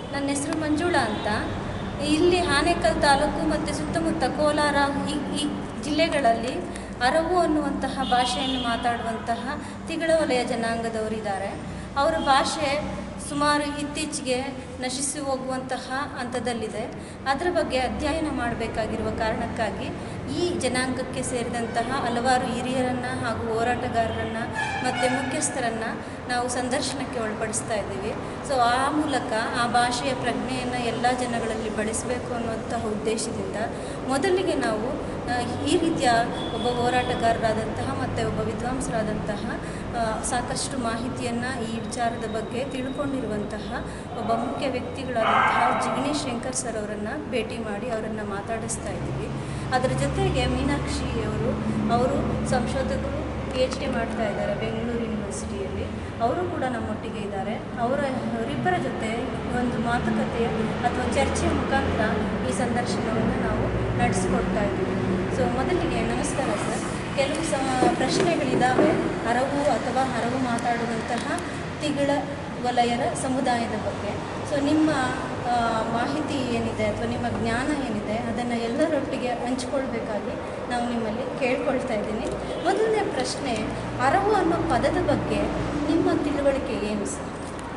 ನನ್ನ ಹೆಸರು ಮಂಜುಳಾ ಅಂತ ಇಲ್ಲಿ ಆನೇಕಲ್ ತಾಲೂಕು ಮತ್ತು ಸುತ್ತಮುತ್ತ ಕೋಲಾರ ಈ ಈ ಜಿಲ್ಲೆಗಳಲ್ಲಿ ಅರವು ಅನ್ನುವಂತಹ ಭಾಷೆಯನ್ನು ಮಾತಾಡುವಂತಹ ತಿಗಳ ವಲಯ ಜನಾಂಗದವರಿದ್ದಾರೆ ಅವರ ಭಾಷೆ ಸುಮಾರು ಇತ್ತೀಚೆಗೆ ನಶಿಸಿ ಹೋಗುವಂತಹ ಹಂತದಲ್ಲಿದೆ ಅದರ ಬಗ್ಗೆ ಅಧ್ಯಯನ ಮಾಡಬೇಕಾಗಿರುವ ಕಾರಣಕ್ಕಾಗಿ ಈ ಜನಾಂಗಕ್ಕೆ ಸೇರಿದಂತಹ ಹಲವಾರು ಹಿರಿಯರನ್ನು ಹಾಗೂ ಹೋರಾಟಗಾರರನ್ನು ಮತ್ತು ಮುಖ್ಯಸ್ಥರನ್ನು ನಾವು ಸಂದರ್ಶನಕ್ಕೆ ಒಳಪಡಿಸ್ತಾ ಇದ್ದೀವಿ ಸೊ ಆ ಮೂಲಕ ಆ ಭಾಷೆಯ ಪ್ರಜ್ಞೆಯನ್ನು ಎಲ್ಲ ಜನಗಳಲ್ಲಿ ಬಳಸಬೇಕು ಅನ್ನುವಂತಹ ಉದ್ದೇಶದಿಂದ ಮೊದಲಿಗೆ ನಾವು ಆ, ಈ ರೀತಿಯ ಒಬ್ಬ ಹೋರಾಟಗಾರರಾದಂತಹ ಮತ್ತು ಒಬ್ಬ ವಿದ್ವಾಂಸರಾದಂತಹ ಆ, ಸಾಕಷ್ಟು ಮಾಹಿತಿಯನ್ನು ಈ ವಿಚಾರದ ಬಗ್ಗೆ ತಿಳ್ಕೊಂಡಿರುವಂತಹ ಒಬ್ಬ ಮುಖ್ಯ ವ್ಯಕ್ತಿಗಳಾದಂತಹ ಜಿಗ್ನಿ ಶಂಕರ್ ಸರ್ ಅವರನ್ನು ಭೇಟಿ ಮಾಡಿ ಅವರನ್ನು ಮಾತಾಡಿಸ್ತಾ ಇದ್ದೀವಿ ಅದರ ಜೊತೆಗೆ ಮೀನಾಕ್ಷಿ ಅವರು ಅವರು ಸಂಶೋಧಕರು ಪಿ ಎಚ್ ಡಿ ಮಾಡ್ತಾ ಇದ್ದಾರೆ ಬೆಂಗಳೂರು ಯೂನಿವರ್ಸಿಟಿಯಲ್ಲಿ ಅವರು ಕೂಡ ನಮ್ಮೊಟ್ಟಿಗೆ ಇದ್ದಾರೆ ಅವರ ಅವರಿಬ್ಬರ ಜೊತೆ ಒಂದು ಮಾತುಕತೆಯ ಅಥವಾ ಚರ್ಚೆಯ ಮುಖಾಂತರ ಈ ಸಂದರ್ಶನವನ್ನು ನಾವು ನಡೆಸಿಕೊಡ್ತಾ ಇದ್ದೀವಿ ಸೊ ಮೊದಲಿಗೆ ನಮಸ್ಕಾರ ಸರ್ ಕೆಲವು ಸ ಪ್ರಶ್ನೆಗಳಿದ್ದಾವೆ ಹರವು ಅಥವಾ ಹರವು ಮಾತಾಡುವಂತಹ ತಿಗಳ ವಲಯರ ಸಮುದಾಯದ ಬಗ್ಗೆ ಸೊ ನಿಮ್ಮ ಆ, ಮಾಹಿತಿ ಏನಿದೆ ಅಥವಾ ನಿಮ್ಮ ಜ್ಞಾನ ಏನಿದೆ ಅದನ್ನು ಎಲ್ಲರೊಟ್ಟಿಗೆ ಹಂಚ್ಕೊಳ್ಬೇಕಾಗಿ ನಾವು ನಿಮ್ಮಲ್ಲಿ ಕೇಳ್ಕೊಳ್ತಾ ಇದ್ದೀನಿ ಮೊದಲನೇ ಪ್ರಶ್ನೆ ಅರವು ಅನ್ನೋ ಪದದ ಬಗ್ಗೆ ನಿಮ್ಮ ತಿಳುವಳಿಕೆ ಏನು ಸರ್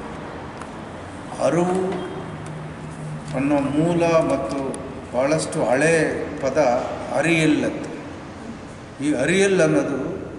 ಅರಿವು ಅನ್ನೋ ಮೂಲ ಮತ್ತು ಭಾಳಷ್ಟು ಹಳೆ ಪದ ಅರಿಯಲ್ ಅಂತ ಈ ಅರಿಯಲ್ ಅನ್ನೋದು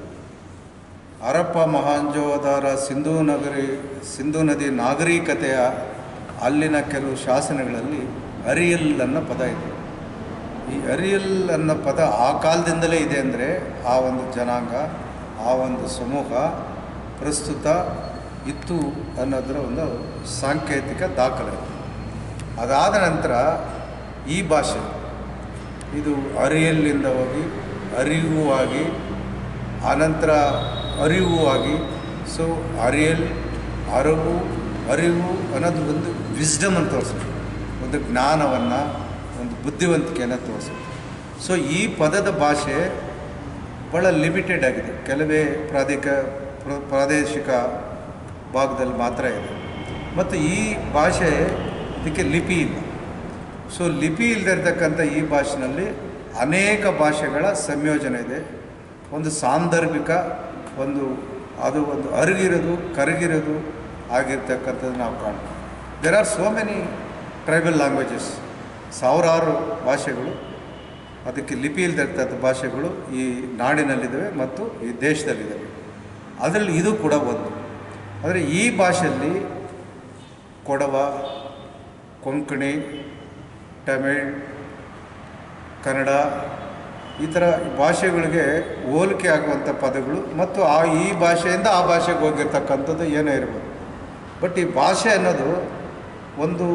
ಹರಪ್ಪ ಮಹಾಂಜೋದಾರ ಸಿಂಧೂ ನಗರಿ ಸಿಂಧೂ ನದಿ ನಾಗರಿಕತೆಯ ಅಲ್ಲಿನ ಕೆಲವು ಶಾಸನಗಳಲ್ಲಿ ಅರಿಯಲ್ ಅನ್ನೋ ಪದ ಇದೆ ಈ ಅರಿಯಲ್ ಅನ್ನೋ ಪದ ಆ ಕಾಲದಿಂದಲೇ ಇದೆ ಅಂದರೆ ಆ ಒಂದು ಜನಾಂಗ ಆ ಒಂದು ಸಮೂಹ ಪ್ರಸ್ತುತ ಇತ್ತು ಅನ್ನೋದರ ಒಂದು ಸಾಂಕೇತಿಕ ದಾಖಲೆ ಅದಾದ ನಂತರ ಈ ಭಾಷೆ ಇದು ಅರಿಯಲ್ಲಿಂದ ಹೋಗಿ ಅರಿವು ಆಗಿ ಆನಂತರ ಅರಿವು ಆಗಿ ಸೊ ಅರಿಯಲ್ ಅರಿವು ಅರಿವು ಅನ್ನೋದು ಒಂದು ವಿಸ್ಡಮ್ ಅಂತ ತೋರಿಸುತ್ತೆ ಒಂದು ಜ್ಞಾನವನ್ನು ಒಂದು ಬುದ್ಧಿವಂತಿಕೆಯನ್ನು ತೋರಿಸುತ್ತೆ ಸೊ ಈ ಪದದ ಭಾಷೆ ಭಾಳ ಲಿಮಿಟೆಡ್ ಆಗಿದೆ ಕೆಲವೇ ಪ್ರಾದೇಕ ಪ್ರ- ಪ್ರಾದೇಶಿಕ ಭಾಗದಲ್ಲಿ ಮಾತ್ರ ಇದೆ ಮತ್ತು ಈ ಭಾಷೆ ಇದಕ್ಕೆ ಲಿಪಿ ಇಲ್ಲ ಸೊ ಲಿಪಿ ಇಲ್ಲದೆ ಇರತಕ್ಕಂಥ ಈ ಭಾಷೆನಲ್ಲಿ ಅನೇಕ ಭಾಷೆಗಳ ಸಂಯೋಜನೆ ಇದೆ ಒಂದು ಸಾಂದರ್ಭಿಕ ಒಂದು ಅದು ಒಂದು ಅರಗಿರೋದು ಕರಗಿರೋದು ಆಗಿರ್ತಕ್ಕಂಥದ್ದು ನಾವು ಕಾಣ್ತೀವಿ there are so many tribal languages ಸಾವಿರಾರು ಭಾಷೆಗಳು ಅದಕ್ಕೆ ಲಿಪಿ ಇಲ್ಲದೆ ಇರ್ತಕ್ಕಂಥ ಭಾಷೆಗಳು ಈ ನಾಡಿನಲ್ಲಿದ್ದಾವೆ ಮತ್ತು ಈ ದೇಶದಲ್ಲಿದ್ದಾವೆ ಅದರಲ್ಲಿ ಇದು ಕೂಡ ಒಂದು ಆದರೆ ಈ ಭಾಷೆಯಲ್ಲಿ ಕೊಡವ ಕೊಂಕಣಿ ತಮಿಳ್ ಕನ್ನಡ ಈ ಥರ ಭಾಷೆಗಳಿಗೆ ಹೋಲಿಕೆ ಆಗುವಂಥ ಪದಗಳು ಮತ್ತು ಆ ಈ ಭಾಷೆಯಿಂದ ಆ ಭಾಷೆಗೆ ಹೋಗಿರ್ತಕ್ಕಂಥದ್ದು ಏನೇ ಇರ್ಬೋದು ಬಟ್ ಈ ಭಾಷೆ ಅನ್ನೋದು ಒಂದು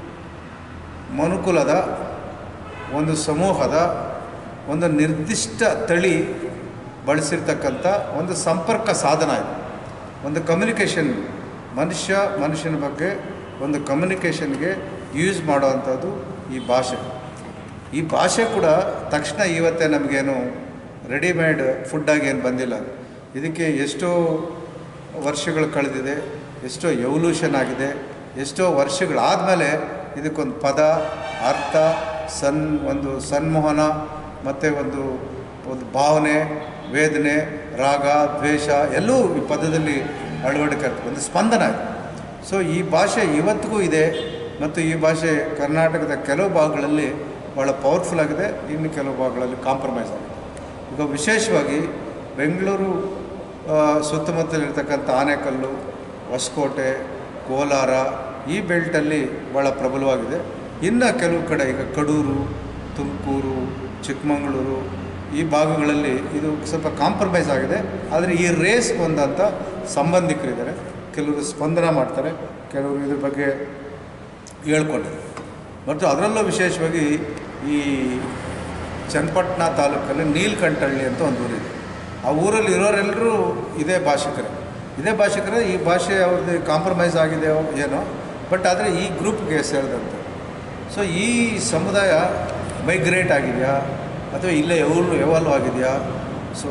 ಮನುಕುಲದ ಒಂದು ಸಮೂಹದ ಒಂದು ನಿರ್ದಿಷ್ಟ ತಳಿ ಬಳಸಿರ್ತಕ್ಕಂಥ ಒಂದು ಸಂಪರ್ಕ ಸಾಧನ ಇದು ಒಂದು ಕಮ್ಯುನಿಕೇಷನ್ ಮನುಷ್ಯ ಮನುಷ್ಯನ ಬಗ್ಗೆ ಒಂದು ಕಮ್ಯುನಿಕೇಷನ್ಗೆ ಯೂಸ್ ಮಾಡೋವಂಥದ್ದು ಈ ಭಾಷೆ ಈ ಭಾಷೆ ಕೂಡ ತಕ್ಷಣ ಇವತ್ತೇ ನಮಗೇನು ರೆಡಿಮೇಡ್ ಫುಡ್ಡಾಗಿ ಏನು ಬಂದಿಲ್ಲ ಇದಕ್ಕೆ ಎಷ್ಟೋ ವರ್ಷಗಳು ಕಳೆದಿದೆ ಎಷ್ಟೋ ಎವಲ್ಯೂಷನ್ ಆಗಿದೆ ಎಷ್ಟೋ ವರ್ಷಗಳಾದಮೇಲೆ ಇದಕ್ಕೊಂದು ಪದ ಅರ್ಥ ಸನ್ ಒಂದು ಸನ್ಮೋಹನ ಮತ್ತು ಒಂದು ಒಂದು ಭಾವನೆ ವೇದನೆ ರಾಗ ದ್ವೇಷ ಎಲ್ಲವೂ ಈ ಪದದಲ್ಲಿ ಅಳವಡಿಕೆ ಆಗ್ತದೆ. ಒಂದು ಸ್ಪಂದನ ಇದೆ ಸೊ ಈ ಭಾಷೆ ಇವತ್ತಿಗೂ ಇದೆ ಮತ್ತು ಈ ಭಾಷೆ ಕರ್ನಾಟಕದ ಕೆಲವು ಭಾಗಗಳಲ್ಲಿ ಭಾಳ ಪವರ್ಫುಲ್ ಆಗಿದೆ ಇನ್ನು ಕೆಲವು ಭಾಗಗಳಲ್ಲಿ ಕಾಂಪ್ರಮೈಸ್ ಆಗಿದೆ ಈಗ ವಿಶೇಷವಾಗಿ ಬೆಂಗಳೂರು ಆ, ಸುತ್ತಮುತ್ತಲಿರ್ತಕ್ಕಂಥ ಆನೆಕಲ್ಲು ಹೊಸಕೋಟೆ ಕೋಲಾರ ಈ ಬೆಲ್ಟಲ್ಲಿ ಭಾಳ ಪ್ರಬಲವಾಗಿದೆ ಇನ್ನು ಕೆಲವು ಕಡೆ ಈಗ ಕಡೂರು ತುಮಕೂರು ಚಿಕ್ಕಮಗಳೂರು ಈ ಭಾಗಗಳಲ್ಲಿ ಇದು ಸ್ವಲ್ಪ ಕಾಂಪ್ರಮೈಸ್ ಆಗಿದೆ ಆದರೆ ಈ ರೇಸ್ ಬಂದಂಥ ಸಂಬಂಧಿಕರಿದ್ದಾರೆ ಕೆಲವರು ಸ್ಪಂದನ ಮಾಡ್ತಾರೆ ಕೆಲವರು ಇದ್ರ ಬಗ್ಗೆ ಹೇಳ್ಕೊಂಡಿದ್ದಾರೆ ಮತ್ತು ಅದರಲ್ಲೂ ವಿಶೇಷವಾಗಿ ಈ ಚನ್ನಪಟ್ಟಣ ತಾಲೂಕಲ್ಲಿ ನೀಲ್ಕಂಠಹಳ್ಳಿ ಅಂತ ಒಂದು ಊರಿದೆ ಆ ಊರಲ್ಲಿ ಇರೋರೆಲ್ಲರೂ ಇದೇ ಭಾಷಿಕರೇ ಇದೇ ಭಾಷಿಕರೇ ಈ ಭಾಷೆ ಅವ್ರದ್ದು ಕಾಂಪ್ರಮೈಸ್ ಆಗಿದೆಯೋ ಏನೋ ಬಟ್ ಆದರೆ ಈ ಗ್ರೂಪ್ಗೆ ಸೇರಿದಂತೆ ಸೊ ಈ ಸಮುದಾಯ ಮೈಗ್ರೇಟ್ ಆಗಿದೆಯಾ ಅಥವಾ ಇಲ್ಲೇ ಎವಲ್ ಎವಾಲ್ವ್ ಆಗಿದೆಯಾ ಸೊ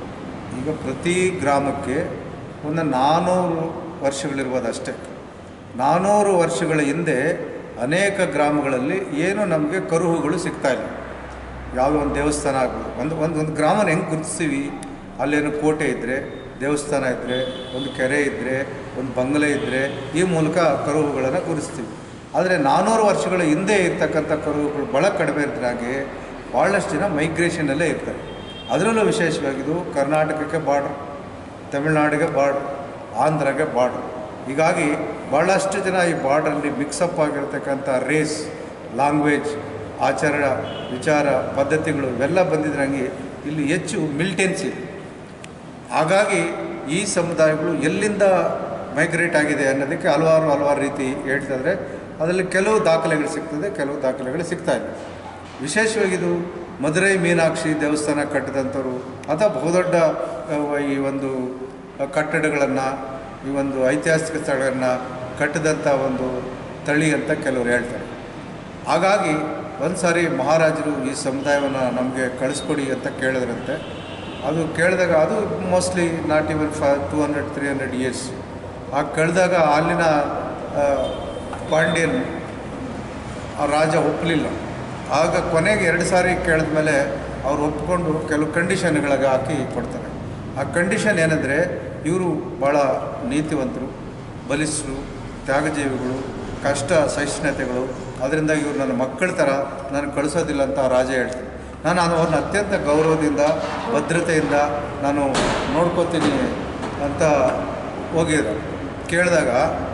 ಈಗ ಪ್ರತಿ ಗ್ರಾಮಕ್ಕೆ ಒಂದು ನಾನ್ನೂರು ವರ್ಷಗಳಿರ್ಬೋದು ಅಷ್ಟೇ ನಾನ್ನೂರು ವರ್ಷಗಳ ಹಿಂದೆ ಅನೇಕ ಗ್ರಾಮಗಳಲ್ಲಿ ಏನು ನಮಗೆ ಕರುಹುಗಳು ಸಿಗ್ತಾ ಇಲ್ಲ ಯಾವುದೋ ಒಂದು ದೇವಸ್ಥಾನ ಆಗ್ಬೋದು ಒಂದು ಒಂದು ಒಂದು ಗ್ರಾಮನ ಹೆಂಗೆ ಗುರುತಿಸ್ತೀವಿ ಅಲ್ಲೇನು ಕೋಟೆ ಇದ್ದರೆ ದೇವಸ್ಥಾನ ಇದ್ದರೆ ಒಂದು ಕೆರೆ ಇದ್ದರೆ ಒಂದು ಬಂಗಲೆ ಇದ್ದರೆ ಈ ಮೂಲಕ ಕರುಹುಗಳನ್ನು ಗುರುತಿಸ್ತೀವಿ ಆದರೆ ನಾನ್ನೂರು ವರ್ಷಗಳ ಹಿಂದೆ ಇರ್ತಕ್ಕಂಥ ಕರುಹುಗಳು ಭಾಳ ಕಡಿಮೆ ಇದ್ರಾಗೆ ಭಾಳಷ್ಟು ಜನ ಮೈಗ್ರೇಷನಲ್ಲೇ ಇರ್ತಾರೆ ಅದರಲ್ಲೂ ವಿಶೇಷವಾಗಿದ್ದು ಕರ್ನಾಟಕಕ್ಕೆ ಬಾರ್ಡ್ರ್ ತಮಿಳ್ನಾಡಿಗೆ ಬಾರ್ಡ್ರ್ ಆಂಧ್ರಗೆ ಬಾರ್ಡ್ರ್ ಹೀಗಾಗಿ ಭಾಳಷ್ಟು ಜನ ಈ ಬಾರ್ಡ್ರಲ್ಲಿ ಮಿಕ್ಸಪ್ ಆಗಿರ್ತಕ್ಕಂಥ ರೇಸ್ ಲ್ಯಾಂಗ್ವೇಜ್ ಆಚರಣ ವಿಚಾರ ಪದ್ಧತಿಗಳು ಇವೆಲ್ಲ ಬಂದಿದ್ರಂಗೆ ಇಲ್ಲಿ ಹೆಚ್ಚು ಮಿಲ್ಟೆನ್ಸಿ ಇದೆ ಹಾಗಾಗಿ ಈ ಸಮುದಾಯಗಳು ಎಲ್ಲಿಂದ ಮೈಗ್ರೇಟ್ ಆಗಿದೆ ಅನ್ನೋದಕ್ಕೆ ಹಲವಾರು ಹಲವಾರು ರೀತಿ ಹೇಳ್ತಿದ್ರೆ ಅದರಲ್ಲಿ ಕೆಲವು ದಾಖಲೆಗಳು ಸಿಗ್ತದೆ ಕೆಲವು ದಾಖಲೆಗಳು ಸಿಗ್ತಾ ಇಲ್ಲ ವಿಶೇಷವಾಗಿದು ಮದುರೈ ಮೀನಾಕ್ಷಿ ದೇವಸ್ಥಾನ ಕಟ್ಟಿದಂಥವ್ರು ಅಥವಾ ಬಹುದೊಡ್ಡ ಅಹ್, ಈ ಒಂದು ಕಟ್ಟಡಗಳನ್ನು ಈ ಒಂದು ಐತಿಹಾಸಿಕ ಸ್ಥಳಗಳನ್ನು ಕಟ್ಟಿದಂಥ ಒಂದು ತಳಿ ಅಂತ ಕೆಲವರು ಹೇಳ್ತಾರೆ ಹಾಗಾಗಿ ಒಂದು ಸಾರಿ ಮಹಾರಾಜರು ಈ ಸಮುದಾಯವನ್ನು ನಮಗೆ ಕಳಿಸ್ಕೊಡಿ ಅಂತ ಕೇಳಿದ್ರಂತೆ ಅದು ಕೇಳಿದಾಗ ಅದು ಮೋಸ್ಟ್ಲಿ ನಾಟ್ ಇವನ್ ಫ two hundred three hundred years ಆ ಕೇಳಿದಾಗ ಅಲ್ಲಿನ ಆ, ಪಾಂಡ್ಯನ್ ಆ ರಾಜ ಒಪ್ಪಲಿಲ್ಲ ಆಗ ಕೊನೆಗೆ ಎರಡು ಸಾರಿ ಕೇಳಿದ ಮೇಲೆ ಅವ್ರು ಒಪ್ಕೊಂಡು ಕೆಲವು ಕಂಡೀಷನ್ಗಳಿಗೆ ಹಾಕಿ ಕೊಡ್ತಾರೆ ಆ ಕಂಡೀಷನ್ ಏನಂದರೆ ಇವರು ಭಾಳ ನೀತಿವಂತರು ಬಲಿಷ್ಠರು ತ್ಯಾಗಜೀವಿಗಳು ಕಷ್ಟ ಸಹಿಷ್ಣುತೆಗಳು ಅದರಿಂದ ಇವರು ನನ್ನ ಮಕ್ಕಳ ಥರ ನಾನು ಕಳಿಸೋದಿಲ್ಲ ಅಂತ ಆ ರಾಜ ಹೇಳ್ತಾರೆ ನಾನು ಅದು ಅವ್ರನ್ನ ಅತ್ಯಂತ ಗೌರವದಿಂದ ಭದ್ರತೆಯಿಂದ ನಾನು ನೋಡ್ಕೋತೀನಿ ಅಂತ ಹೋಗಿದ್ರು ಕೇಳಿದಾಗ